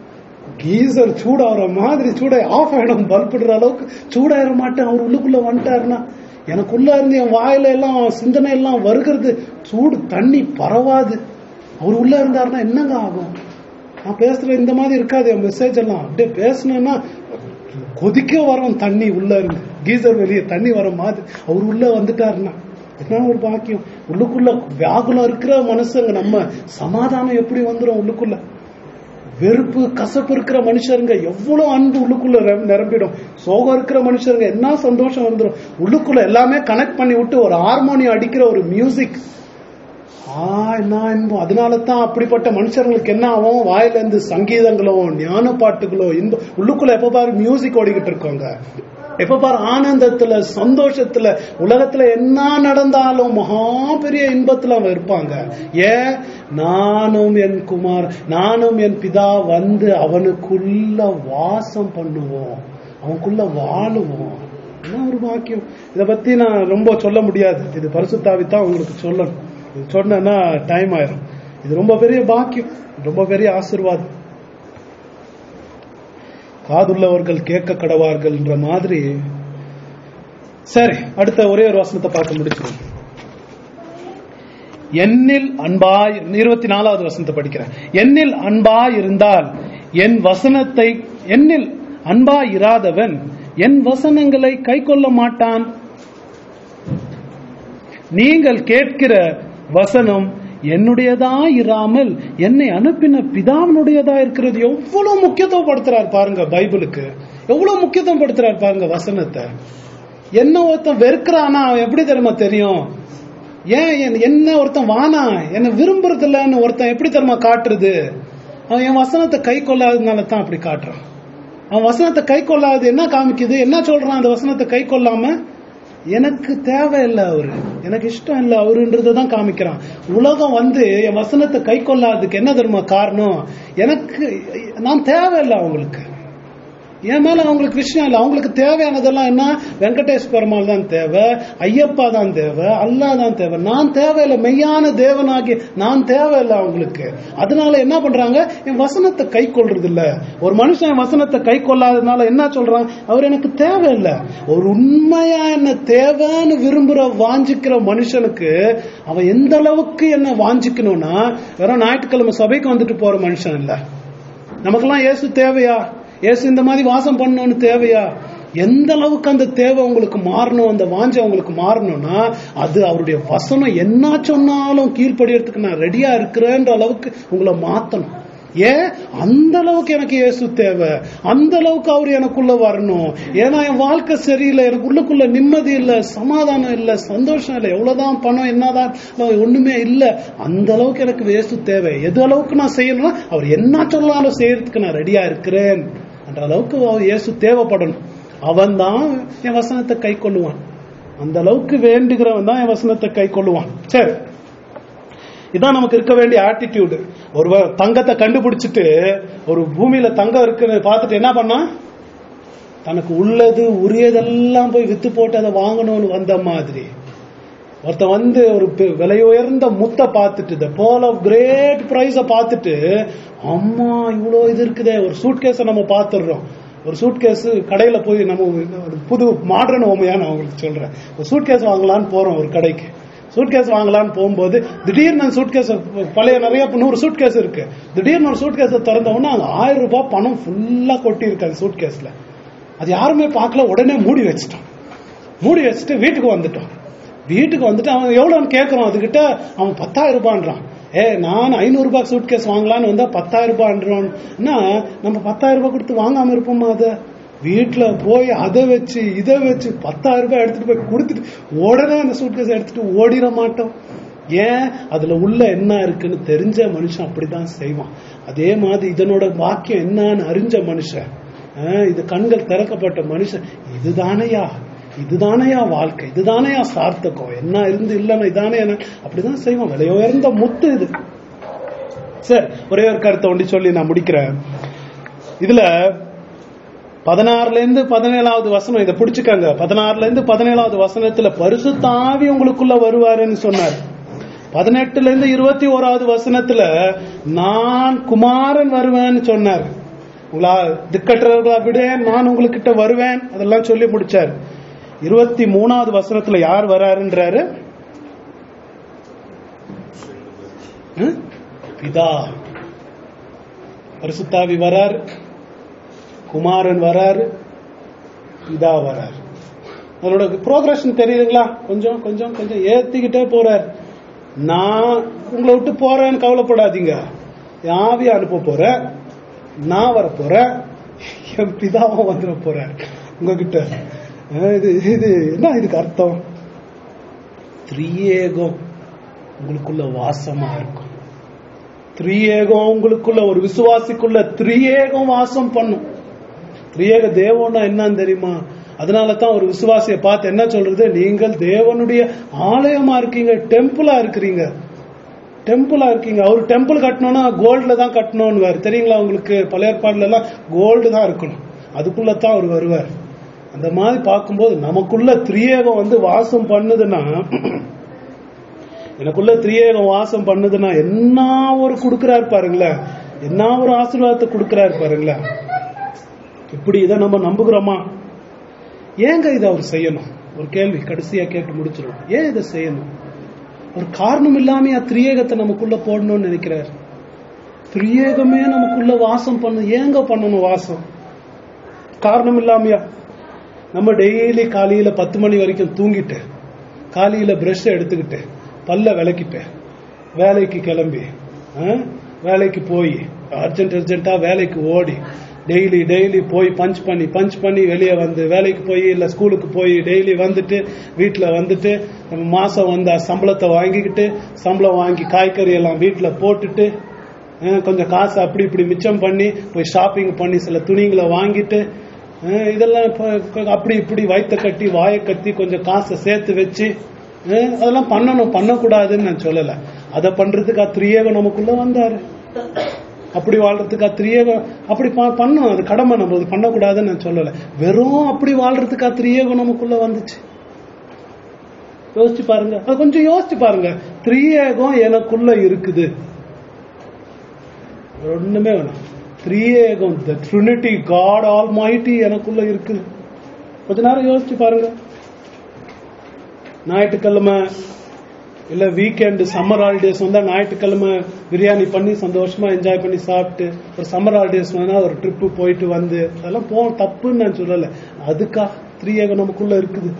கீசர் சூடாகிற மாதிரி சூட ஆஃப் ஆயிடும் பல்பிடுற அளவுக்கு சூடாயிட மாட்டேன் அவர் உள்ளுக்குள்ள வந்துட்டாருன்னா எனக்குள்ள இருந்து என் வாயில எல்லாம் சிந்தனை எல்லாம் வருகிறது சூடு தண்ணி பரவாது அவர் உள்ள இருந்தாருன்னா என்னங்க ஆகும் நான் பேசுற இந்த மாதிரி இருக்காது என் மெசேஜ் எல்லாம் அப்படியே பேசினேன்னா கொதிக்க வரும் தண்ணி உள்ள இருந்து கீசர் வெளியே தண்ணி வர மாதிரி அவர் உள்ள வந்துட்டாருன்னா என்ன ஒரு பாக்கியம் உள்ளுக்குள்ள வியாகுலம் இருக்கிற மனுஷங்க நம்ம சமாதானம் எப்படி வந்துடும் உள்ளுக்குள்ள வெறுப்பு கசப்பு இருக்கிற மனுஷருங்க எவ்வளவு அன்பு உள்ளுக்குள்ள நிரம்பிடும் சோகம் இருக்கிற மனுஷருங்க என்ன சந்தோஷம் வந்துடும் உள்ளுக்குள்ள எல்லாமே கனெக்ட் பண்ணி விட்டு ஒரு ஹார்மோனியம் அடிக்கிற ஒரு மியூசிக் ஆ என்ன இன்பம் அதனால தான் அப்படிப்பட்ட மனுஷர்களுக்கு என்ன ஆகும் வாயில இருந்து சங்கீதங்களோ ஞான பாட்டுகளோ இன்பம் உள்ளுக்குள்ள எப்ப பாரு மியூசிக் ஓடிக்கிட்டு இருக்கோங்க எப்ப பாரு ஆனந்தத்துல சந்தோஷத்துல உலகத்துல என்ன நடந்தாலும் மகா பெரிய இன்பத்துல அவன் இருப்பாங்க ஏன் நானும் என் குமார் நானும் என் பிதா வந்து அவனுக்குள்ள வாசம் பண்ணுவோம் அவனுக்குள்ள வாழுவோம் என்ன ஒரு பாக்கியம் இத பத்தி நான் ரொம்ப சொல்ல முடியாது இது பரிசுத்தாவித்தான் உங்களுக்கு சொல்லணும் இது சொன்னா டைம் ஆயிரும் இது ரொம்ப பெரிய பாக்கியம் ரொம்ப பெரிய ஆசிர்வாதம் காதுள்ளவர்கள் கேட்க கடவார்கள்ன்ற மாதிரி சரி அடுத்த ஒரே ஒரு வசனத்தை பார்த்து முடிச்சிடும் என்னில் அன்பாய் இருபத்தி நாலாவது வசனத்தை படிக்கிறேன் என்னில் அன்பாய் இருந்தால் என் வசனத்தை என்னில் அன்பாய் இராதவன் என் வசனங்களை கை கொள்ள மாட்டான் நீங்கள் கேட்கிற வசனம் என்னுடையதா இராமல் என்னை அனுப்பின பிதாவினுடையதா இருக்கிறது எவ்வளவு முக்கியத்துவம் படுத்துறார் பாருங்க பைபிளுக்கு எவ்வளவு முக்கியத்துவம் படுத்துறார் பாருங்க வசனத்தை என்ன ஒருத்தன் வெறுக்கிறானா அவன் எப்படி தெரியுமா தெரியும் ஏன் என்- என்ன ஒருத்தன் வானா என்ன விரும்புறது இல்லைன்னு ஒருத்தன் எப்படி தெரியுமா காட்டுறது அவன் என் வசனத்தை கை கொள்ளாததுனால தான் அப்படி காட்டுறான் அவன் வசனத்தை கை கொள்ளாது என்ன காமிக்குது என்ன சொல்றான் அந்த வசனத்தை கை கொள்ளாம எனக்கு தேவையில்லை அவரு எனக்கு இஷ்டம் இல்லை அவருன்றதை தான் காமிக்கிறான் உலகம் வந்து என் வசனத்தை கை கொள்ளாததுக்கு என்ன தெரியுமா காரணம் எனக்கு நான் தேவையில்லை அவங்களுக்கு என் மேல அவங்களுக்கு விஷயம் இல்லை அவங்களுக்கு தேவையானதெல்லாம் என்ன வெங்கடேஷ் பெருமாள் தான் தேவை ஐயப்பா தான் தேவை அல்லாஹ் தான் தேவை நான் தேவையில்லை மெய்யான தேவனாகி நான் தேவையில்லை அவங்களுக்கு அதனால என்ன பண்றாங்க என் வசனத்தை கை கொள்றது இல்ல ஒரு மனுஷன் என் வசனத்தை கை கொள்ளாததுனால என்ன சொல்றான் அவர் எனக்கு தேவையில்லை ஒரு உண்மையா என்ன தேவைன்னு விரும்புற வாஞ்சிக்கிற மனுஷனுக்கு அவன் எந்த அளவுக்கு என்ன வாஞ்சிக்கணும்னா வெறும் ஞாயிற்றுக்கிழமை சபைக்கு வந்துட்டு போற மனுஷன் இல்ல நமக்கெல்லாம் இயேசு தேவையா இயேசு இந்த மாதிரி வாசம் பண்ணணும்னு தேவையா எந்த அளவுக்கு அந்த தேவை உங்களுக்கு மாறணும் அந்த வாஞ்சை உங்களுக்கு மாறணும்னா அது அவருடைய வசனம் என்ன சொன்னாலும் கீழ்ப்படியறதுக்கு நான் ரெடியா இருக்கிறேன்ற அளவுக்கு உங்களை மாத்தணும் ஏன் அந்த அளவுக்கு எனக்கு இயேசு தேவை அந்த அளவுக்கு அவர் எனக்குள்ள வரணும் ஏன்னா என் வாழ்க்கை சரியில்லை எனக்கு உள்ளுக்குள்ள நிம்மதி இல்லை சமாதானம் இல்லை சந்தோஷம் இல்லை எவ்வளவுதான் பணம் என்னதான் ஒண்ணுமே இல்லை அந்த அளவுக்கு எனக்கு இயேசு தேவை எது அளவுக்கு நான் செய்யணும்னா அவர் என்ன சொன்னாலும் செய்யறதுக்கு நான் ரெடியா இருக்கிறேன் என்ற அளவுக்கு அவர் இயேசு தேவைப்படணும் அவன் தான் என் வசனத்தை கை கொள்ளுவான் அந்த அளவுக்கு வேண்டுகிறவன் தான் என் வசனத்தை கை கொள்ளுவான் சரி இதான் நமக்கு இருக்க வேண்டிய ஆட்டிடியூடு ஒரு தங்கத்தை கண்டுபிடிச்சிட்டு ஒரு பூமியில தங்கம் இருக்குன்னு பார்த்துட்டு என்ன பண்ணா தனக்கு உள்ளது உரியதெல்லாம் போய் வித்து போட்டு அதை வாங்கணும்னு வந்த மாதிரி ஒருத்தன் வந்து ஒரு பெ- விலை உயர்ந்த முத்தை பார்த்துட்டு த போல் ஆஃப் கிரேட் ப்ரைஸ பார்த்துட்டு அம்மா இவ்வளோ இது இருக்குதே ஒரு சூட் கேஸை நம்ம பார்த்துடுறோம் ஒரு சூட் கேஸ் கடையில போய் நம்ம ஒரு புது மாடர்ன் ஓமையா நான் உங்களுக்கு சொல்றேன் ஒரு சூட் கேஸ் வாங்கலான்னு போறோம் ஒரு கடைக்கு சூட் கேஸ் வாங்கலான்னு போகும்போது திடீர்னு அந்த சூட் கேஸ் பழைய நிறைய நூறு சூட் கேஸ் இருக்கு திடீர்னு ஒரு சூட் கேஸை திறந்த உடனே அங்க ஆயிரம் ரூபாய் பணம் ஃபுல்லா கொட்டி இருக்கு அந்த சூட் கேஸ்ல அது யாருமே பார்க்கல உடனே மூடி வச்சிட்டோம் மூடி வச்சுட்டு வீட்டுக்கு வந்துட்டோம் வீட்டுக்கு வந்துட்டு அவன் எவ்வளோன்னு கேட்கறோம் அதுகிட்ட அவன் பத்தாயிரம் ரூபான்றான் ஏ நான் ஐநூறு ரூபாய் சூட் கேஸ் வாங்கலான்னு வந்தா பத்தாயிரம் ரூபான்றோம்னா நம்ம பத்தாயிரம் ரூபாய் கொடுத்து வாங்காம இருப்போமா அதை வீட்டுல போய் அதை வச்சு இதை வச்சு பத்தாயிரம் ரூபாய் எடுத்துட்டு போய் கொடுத்துட்டு உடனே அந்த சூட் கேஸ் எடுத்துட்டு ஓடிட மாட்டோம் ஏன் அதுல உள்ள என்ன இருக்குன்னு தெரிஞ்ச மனுஷன் அப்படிதான் செய்வான் அதே மாதிரி இதனோட வாக்கியம் என்னன்னு அறிஞ்ச மனுஷன் ஆஹ் இது கண்கள் திறக்கப்பட்ட மனுஷன் இதுதானையா இதுதானையா வாழ்க்கை இதுதானையா சார்த்தகம் என்ன இருந்து இல்லைன்னா இதானே என்ன அப்படிதான் செய்வோம் விலை உயர்ந்த முத்து இது சரி ஒரே ஒரு கருத்தை ஒண்டி சொல்லி நான் முடிக்கிறேன் இதுல பதினாறுல இருந்து பதினேழாவது வசனம் இதை பிடிச்சுக்கங்க பதினாறுல இருந்து பதினேழாவது வசனத்துல பரிசுத்தாவி உங்களுக்குள்ள வருவாருன்னு சொன்னார் பதினெட்டுல இருந்து இருபத்தி ஓராவது வசனத்துல நான் குமாரன் வருவேன்னு சொன்னார் உங்களா திக்கற்றவர்களா விட நான் உங்களுக்கிட்ட வருவேன் அதெல்லாம் சொல்லி முடிச்சார் இருபத்தி மூணாவது வசனத்துல யார் வராருன்றாரு ஹம்? பிதா பரிசுத்தாவி வராரு குமாரன் வராரு பிதா வராரு அதனோட ப்ரோக்ரஷன் தெரியுதுங்களா கொஞ்சம் கொஞ்சம் கொஞ்சம் ஏத்திக்கிட்டே போறார் நான் உங்களை விட்டு போறேன்னு கவலைப்படாதீங்க என் ஆவியை அனுப்ப போறேன் நான் வர போறேன் என் பிதாவும் வந்துட போறேன் உங்ககிட்ட அஹ் இது இது என்ன இதுக்கு அர்த்தம் திரியேகம் உங்களுக்குள்ள வாசமா இருக்கும் திரியேகம் உங்களுக்குள்ள ஒரு விசுவாசிக்குள்ள திரியேகம் வாசம் பண்ணும் திரியேக தேவன்னா என்னன்னு தெரியுமா அதனால தான் ஒரு விசுவாசியை பார்த்து என்ன சொல்றது நீங்கள் தேவனுடைய ஆலயமா இருக்கீங்க டெம்பிளா இருக்கிறீங்க டெம்பிளா இருக்கீங்க அவர் டெம்பிள் கட்டணும்னா கோல்ட்ல தான் கட்டணும்னு வேறு தெரியுங்களா உங்களுக்கு பழைய ஏற்பாடுல எல்லாம் கோல்டு தான் இருக்கணும் அதுக்குள்ள தான் அவர் வருவார் அந்த மாதிரி பார்க்கும்போது நமக்குள்ள திரியேகம் வந்து வாசம் பண்ணுதுன்னா எனக்குள்ள திரியேகம் வாசம் பண்ணுதுன்னா என்ன ஒரு கொடுக்கிறாரு பாருங்களேன் என்ன ஒரு ஆசீர்வாதத்தை கொடுக்கிறாரு பாருங்களேன் இப்படி இதை நம்ம நம்புகிறோமா ஏங்க இதை அவர் செய்யணும் ஒரு கேள்வி கடைசியா கேட்டு முடிச்சிடும் ஏன் இதை செய்யணும் ஒரு காரணம் இல்லாம திரியேகத்தை நமக்குள்ள போடணும்னு நினைக்கிறார் திரியேகமே நமக்குள்ள வாசம் பண்ணு ஏங்க பண்ணணும் வாசம் காரணம் இல்லாமையா நம்ம டெய்லி காலையில பத்து மணி வரைக்கும் தூங்கிட்டு காலையில பிரஷ் எடுத்துக்கிட்டு பல்ல விளக்கிட்டு வேலைக்கு கிளம்பி ஆ? வேலைக்கு போய் அர்ஜென்ட் அர்ஜென்ட்டா வேலைக்கு ஓடி டெய்லி டெய்லி போய் பஞ்ச் பண்ணி பஞ்ச் பண்ணி வெளியே வந்து வேலைக்கு போய் இல்ல ஸ்கூலுக்கு போய் டெய்லி வந்துட்டு வீட்டுல வந்துட்டு நம்ம மாசம் வந்த சம்பளத்தை வாங்கிக்கிட்டு சம்பளம் வாங்கி காய்கறி எல்லாம் வீட்டுல போட்டுட்டு அஹ், கொஞ்சம் காசு அப்படி இப்படி மிச்சம் பண்ணி போய் ஷாப்பிங் பண்ணி சில துணிங்களை வாங்கிட்டு அஹ், இதெல்லாம் இப்ப அப்படி இப்படி வயிற்ற கட்டி வாயை கட்டி கொஞ்சம் காசை சேர்த்து வச்சு அஹ், அதெல்லாம் பண்ணணும் பண்ணக்கூடாதுன்னு நான் சொல்லல அதை பண்றதுக்கு திரியேகம் நமக்குள்ள வந்தாரு அப்படி வாழ்றதுக்கு திரியேகம் அப்படி ப- பண்ணணும் அது கடமை நம்ம அது பண்ணக்கூடாதுன்னு நான் சொல்லல வெறும் அப்படி வாழ்றதுக்கு திரியேகம் நமக்குள்ள வந்துச்சு யோசிச்சு பாருங்க அது கொஞ்சம் யோசிச்சு பாருங்க திரியேகம் எனக்குள்ள இருக்குது ஒண்ணுமே வேணாம் திரியேகம் the trinity God almighty எனக்குள்ள இருக்குது கொஞ்ச நேரம் யோசிச்சு பாருங்க ஞாயிற்றுக்கிழமை இல்ல வீக்கெண்டு சம்மர் ஹாலிடேஸ் வந்தா ஞாயிற்றுக்கிழமை பிரியாணி பண்ணி சந்தோஷமா என்ஜாய் பண்ணி சாப்பிட்டு ஒரு சம்மர் ஹாலிடேஸ் வந்தா ஒரு ட்ரிப்பு போயிட்டு வந்து அதெல்லாம் போ தப்புன்னு நான் சொல்லல அதுக்கா திரியேகம் நமக்குள்ள இருக்குது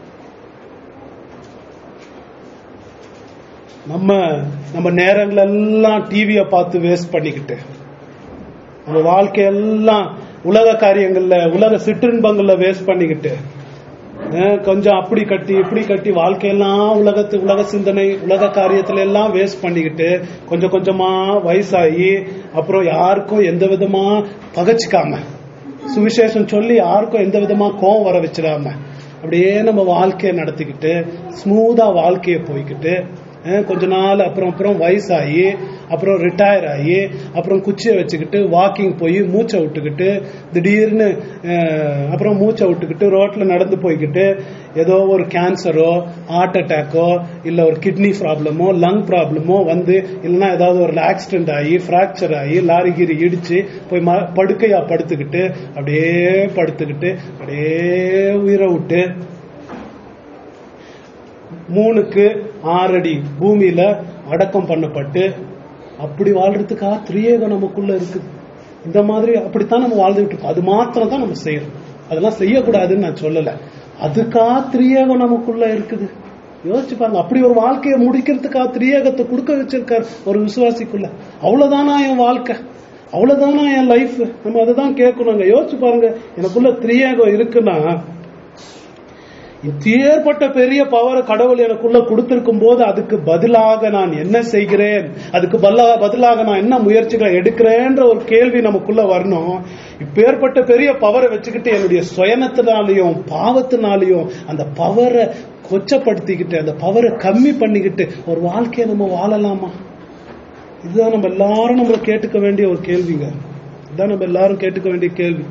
நம்ம நம்ம நேரங்கள் எல்லாம் டிவியை பார்த்து வேஸ்ட் பண்ணிக்கிட்டு நம்ம வாழ்க்கையெல்லாம் உலக காரியங்கள்ல உலக சிற்றின்பங்கள்ல வேஸ்ட் பண்ணிக்கிட்டு அஹ் கொஞ்சம் அப்படி கட்டி இப்படி கட்டி வாழ்க்கையெல்லாம் உலகத்து உலக சிந்தனை உலக காரியத்துல எல்லாம் வேஸ்ட் பண்ணிக்கிட்டு கொஞ்சம் கொஞ்சமா வயசாகி அப்புறம் யாருக்கும் எந்த விதமா பகச்சிக்காம சுவிசேஷம் சொல்லி யாருக்கும் எந்த விதமா கோவம் வர வச்சிடாம அப்படியே நம்ம வாழ்க்கையை நடத்திக்கிட்டு ஸ்மூதா வாழ்க்கையை போய்க்கிட்டு அஹ் கொஞ்ச நாள் அப்புறம் அப்புறம் வயசாகி அப்புறம் ரிட்டையர் ஆகி அப்புறம் குச்சியை வச்சுக்கிட்டு வாக்கிங் போய் மூச்சை விட்டுக்கிட்டு திடீர்னு அஹ், அப்புறம் மூச்சை விட்டுக்கிட்டு ரோட்ல நடந்து போய்க்கிட்டு ஏதோ ஒரு கேன்சரோ ஹார்ட் அட்டாக்கோ இல்ல ஒரு கிட்னி ப்ராப்ளமோ லங் ப்ராப்ளமோ வந்து இல்லைன்னா ஏதாவது ஒரு ஆக்சிடென்ட் ஆகி ஃப்ராக்சர் ஆகி லாரி கீரி இடிச்சு போய் ம- படுக்கையா படுத்துக்கிட்டு அப்படியே படுத்துக்கிட்டு அப்படியே உயிரை விட்டு மூணுக்கு ஆறடி பூமியில அடக்கம் பண்ணப்பட்டு அப்படி வாழ்றதுக்கா திரியேகம் நமக்குள்ள இருக்குது இந்த மாதிரி அப்படித்தான் நம்ம வாழ்ந்துட்டு இருக்கோம் அது மாத்திரம் தான் நம்ம செய்யறோம் அதெல்லாம் செய்யக்கூடாதுன்னு நான் சொல்லல அதுக்கா திரியேகம் நமக்குள்ள இருக்குது யோசிச்சு பாருங்க அப்படி ஒரு வாழ்க்கையை முடிக்கிறதுக்கா திரியேகத்தை கொடுக்க வச்சிருக்கார் ஒரு விசுவாசிக்குள்ள அவ்வளவுதானா என் வாழ்க்கை அவ்வளவுதானா என் லைஃப் நம்ம அதை தான் கேட்கணுங்க யோசிச்சு பாருங்க எனக்குள்ள திரியேகம் இருக்குன்னா இப்பேற்பட்ட பெரிய பவர் கடவுள் எனக்குள்ள கொடுத்திருக்கும் போது அதுக்கு பதிலாக நான் என்ன செய்கிறேன் அதுக்கு பல்ல- பதிலாக நான் என்ன முயற்சிகளை எடுக்கிறேன்ற ஒரு கேள்வி நமக்குள்ள வரணும் இப்பேற்பட்ட பெரிய பவரை வச்சுக்கிட்டு என்னுடைய சுயனத்தினாலையும் பாவத்தினாலையும் அந்த பவரை கொச்சப்படுத்திக்கிட்டு அந்த பவரை கம்மி பண்ணிக்கிட்டு ஒரு வாழ்க்கையை நம்ம வாழலாமா இதுதான் நம்ம எல்லாரும் நம்மள கேட்டுக்க வேண்டிய ஒரு கேள்விங்க இதுதான் நம்ம எல்லாரும் கேட்டுக்க வேண்டிய கேள்வி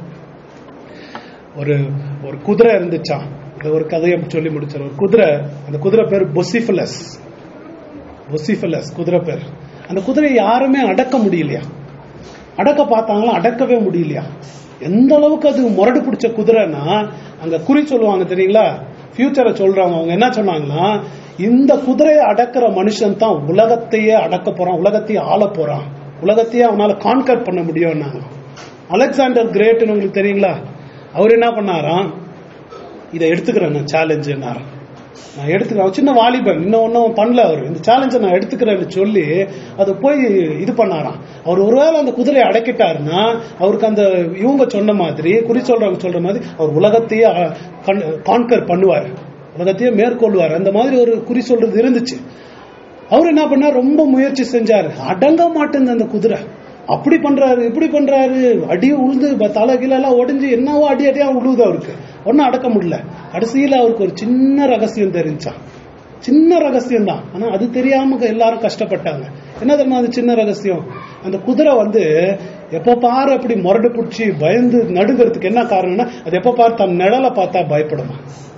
ஒரு ஒரு குதிரை இருந்துச்சாம் இது ஒரு கதையை சொல்லி முடிச்சார் ஒரு குதிரை அந்த குதிரை பேர் பொசிஃபலஸ் பொசிஃபலஸ் குதிரை பேர் அந்த குதிரையை யாருமே அடக்க முடியலையா அடக்க பார்த்தாங்களா அடக்கவே முடியலையா எந்த அளவுக்கு அது முரடு பிடிச்ச குதிரைன்னா அங்க குறி சொல்லுவாங்க தெரியுங்களா ஃபியூச்சரை சொல்றாங்க அவங்க என்ன சொன்னாங்கன்னா இந்த குதிரையை அடக்கிற மனுஷன் தான் உலகத்தையே அடக்க போறான் உலகத்தையே ஆள போறான் உலகத்தையே அவனால கான்கர் பண்ண முடியும்னாங்க அலெக்சாண்டர் கிரேட்னு உங்களுக்கு தெரியுங்களா அவர் என்ன பண்ணாராம் இதை எடுத்துக்கிறேன் நான் சேலஞ்சுன்னாராம் நான் எடுத்துக்கிறேன் சின்ன வாலிபன் இன்னும் ஒன்றும் பண்ணல அவர் இந்த சேலஞ்சை நான் எடுத்துக்கிறேன்னு சொல்லி அதை போய் இது பண்ணாராம் அவர் ஒருவேளை அந்த குதிரையை அடக்கிட்டாருன்னா அவருக்கு அந்த இவங்க சொன்ன மாதிரி குறி சொல்றவங்க சொல்ற மாதிரி அவர் உலகத்தையே கான்கர் பண்ணுவார் உலகத்தையே மேற்கொள்வார் அந்த மாதிரி ஒரு குறி சொல்றது இருந்துச்சு அவர் என்ன பண்ணார் ரொம்ப முயற்சி செஞ்சாரு அடங்க மாட்டேங்குது அந்த குதிரை அப்படி பண்றாரு இப்படி பண்றாரு அடி உழுது ப- தலை கீழ எல்லாம் உடைஞ்சு என்னவோ அடி அடியா உழுவுது அவருக்கு ஒன்னும் அடக்க முடியல கடைசியில அவருக்கு ஒரு சின்ன ரகசியம் தெரிஞ்சான் சின்ன ரகசியம் தான் ஆனா அது தெரியாம எல்லாரும் கஷ்டப்பட்டாங்க என்ன தெரியுமா அது சின்ன ரகசியம் அந்த குதிரை வந்து எப்ப பாரு அப்படி முரடு பிடிச்சி பயந்து நடுங்கிறதுக்கு என்ன காரணம்னா அது எப்ப பாரு தன் நிழலை பார்த்தா பயப்படுமா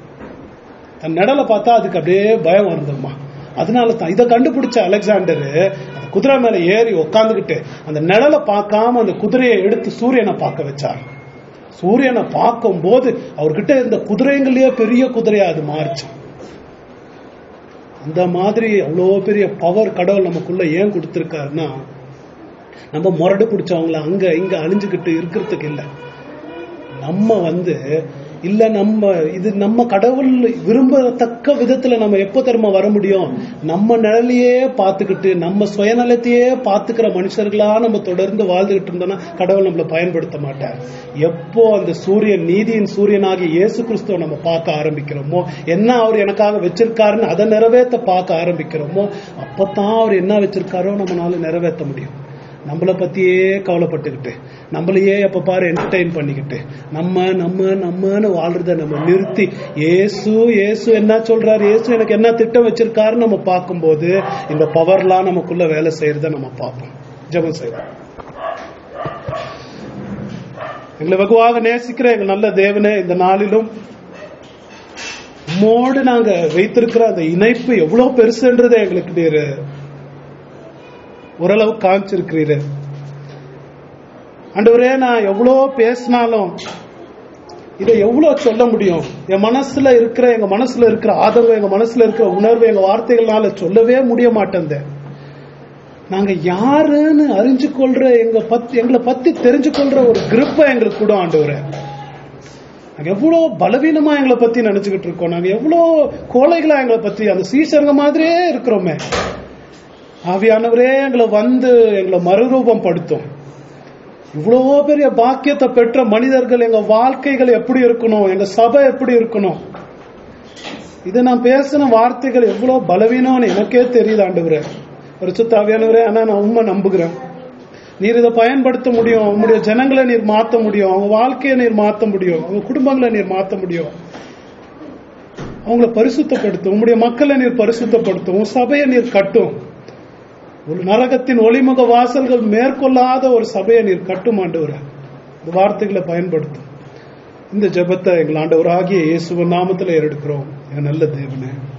தன் நிழலை பார்த்தா அதுக்கு அப்படியே பயம் வந்துருமா அதனால தான் இதை கண்டுபிடிச்ச அலெக்சாண்டர் அந்த குதிரை மேல ஏறி உக்காந்துக்கிட்டு அந்த நிழலை பார்க்காம அந்த குதிரையை எடுத்து சூரியனை பார்க்க வச்சார் சூரியனை பார்க்கும் போது அவர்கிட்ட இருந்த குதிரைங்களையே பெரிய குதிரையா அது மாறிச்சு அந்த மாதிரி அவ்வளோ பெரிய பவர் கடவுள் நமக்குள்ள ஏன் கொடுத்திருக்காருன்னா நம்ம முரடு பிடிச்சவங்கள அங்க இங்க அழிஞ்சுக்கிட்டு இருக்கிறதுக்கு இல்லை நம்ம வந்து இல்ல நம்ம இது நம்ம கடவுள் விரும்பத்தக்க விதத்துல நம்ம எப்போ தெரியுமா வர முடியும் நம்ம நிழலையே பார்த்துக்கிட்டு நம்ம சுயநலத்தையே பார்த்துக்கிற மனுஷர்களா நம்ம தொடர்ந்து வாழ்ந்துகிட்டு இருந்தோம்னா கடவுள் நம்மளை பயன்படுத்த மாட்டார் எப்போ அந்த சூரியன் நீதியின் சூரியனாகிய இயேசு கிறிஸ்துவ நம்ம பார்க்க ஆரம்பிக்கிறோமோ என்ன அவர் எனக்காக வச்சிருக்காருன்னு அதை நிறைவேற்ற பார்க்க ஆரம்பிக்கிறோமோ அப்பதான் அவர் என்ன வச்சிருக்காரோ நம்மளால நிறைவேற்ற முடியும் நம்மளை பத்தியே கவலைப்பட்டுக்கிட்டு நம்மளையே எப்ப பாரு என்டர்டைன் பண்ணிக்கிட்டு நம்ம நம்ம நம்மன்னு வாழ்றத நம்ம நிறுத்தி ஏசு ஏசு என்ன சொல்றாரு ஏசு எனக்கு என்ன திட்டம் வச்சிருக்காருன்னு நம்ம பார்க்கும்போது இந்த பவர்லாம் நமக்குள்ள வேலை செய்யறத நம்ம பார்ப்போம் ஜெபம் செய்வோம் எங்களை வெகுவாக நேசிக்கிற எங்க நல்ல தேவனே இந்த நாளிலும் உம்மோடு நாங்க வைத்திருக்கிற அந்த இணைப்பு எவ்வளவு பெருசுன்றதை எங்களுக்கு நீர் ஓரளவு காமிச்சிருக்கிறீரு ஆண்டவரே நான் எவ்வளோ பேசினாலும் இதை எவ்வளவு சொல்ல முடியும் என் மனசுல இருக்கிற எங்க மனசுல இருக்கிற ஆதரவு எங்க மனசுல இருக்கிற உணர்வு எங்க வார்த்தைகளால சொல்லவே முடிய மாட்டேன் நாங்க யாருன்னு அறிஞ்சு கொள்ற எங்க பத்தி எங்களை பத்தி தெரிஞ்சு கொள்ற ஒரு கிருப்பை எங்களுக்கு கூட ஆண்டவரே நாங்க எவ்வளவு பலவீனமா எங்களை பத்தி நினைச்சுக்கிட்டு இருக்கோம் நாங்க எவ்வளவு கோழைகளா எங்களை பத்தி அந்த சீசருங்க மாதிரியே இருக்கிறோமே ஆவியானவரே எங்களை வந்து எங்களை மறுரூபம் படுத்தும் இவ்வளவோ பெரிய பாக்கியத்தை பெற்ற மனிதர்கள் எங்க வாழ்க்கைகள் எப்படி இருக்கணும் எங்க சபை எப்படி இருக்கணும் இது நான் பேசின வார்த்தைகள் எவ்வளவு பலவீனம்னு எனக்கே தெரியுது ஆண்டவரே பரிசுத்த ஆவியானவரே ஆனா நான் உண்மை நம்புகிறேன் நீர் இதை பயன்படுத்த முடியும் உங்களுடைய ஜனங்களை நீர் மாத்த முடியும் அவங்க வாழ்க்கையை நீர் மாத்த முடியும் அவங்க குடும்பங்களை நீர் மாத்த முடியும் அவங்கள பரிசுத்தப்படுத்தும் உங்களுடைய மக்களை நீர் பரிசுத்தப்படுத்தும் உன் சபையை நீர் கட்டும் ஒரு நரகத்தின் ஒளிமுக வாசல்கள் மேற்கொள்ளாத ஒரு சபையை நீர் கட்டும் ஆண்டவர இந்த வார்த்தைகளை பயன்படுத்தும் இந்த ஜெபத்தை எங்கள் ஆண்டவராகிய இயேசுவின் நாமத்தில் ஏறெடுக்கிறோம் என் நல்ல தேவனே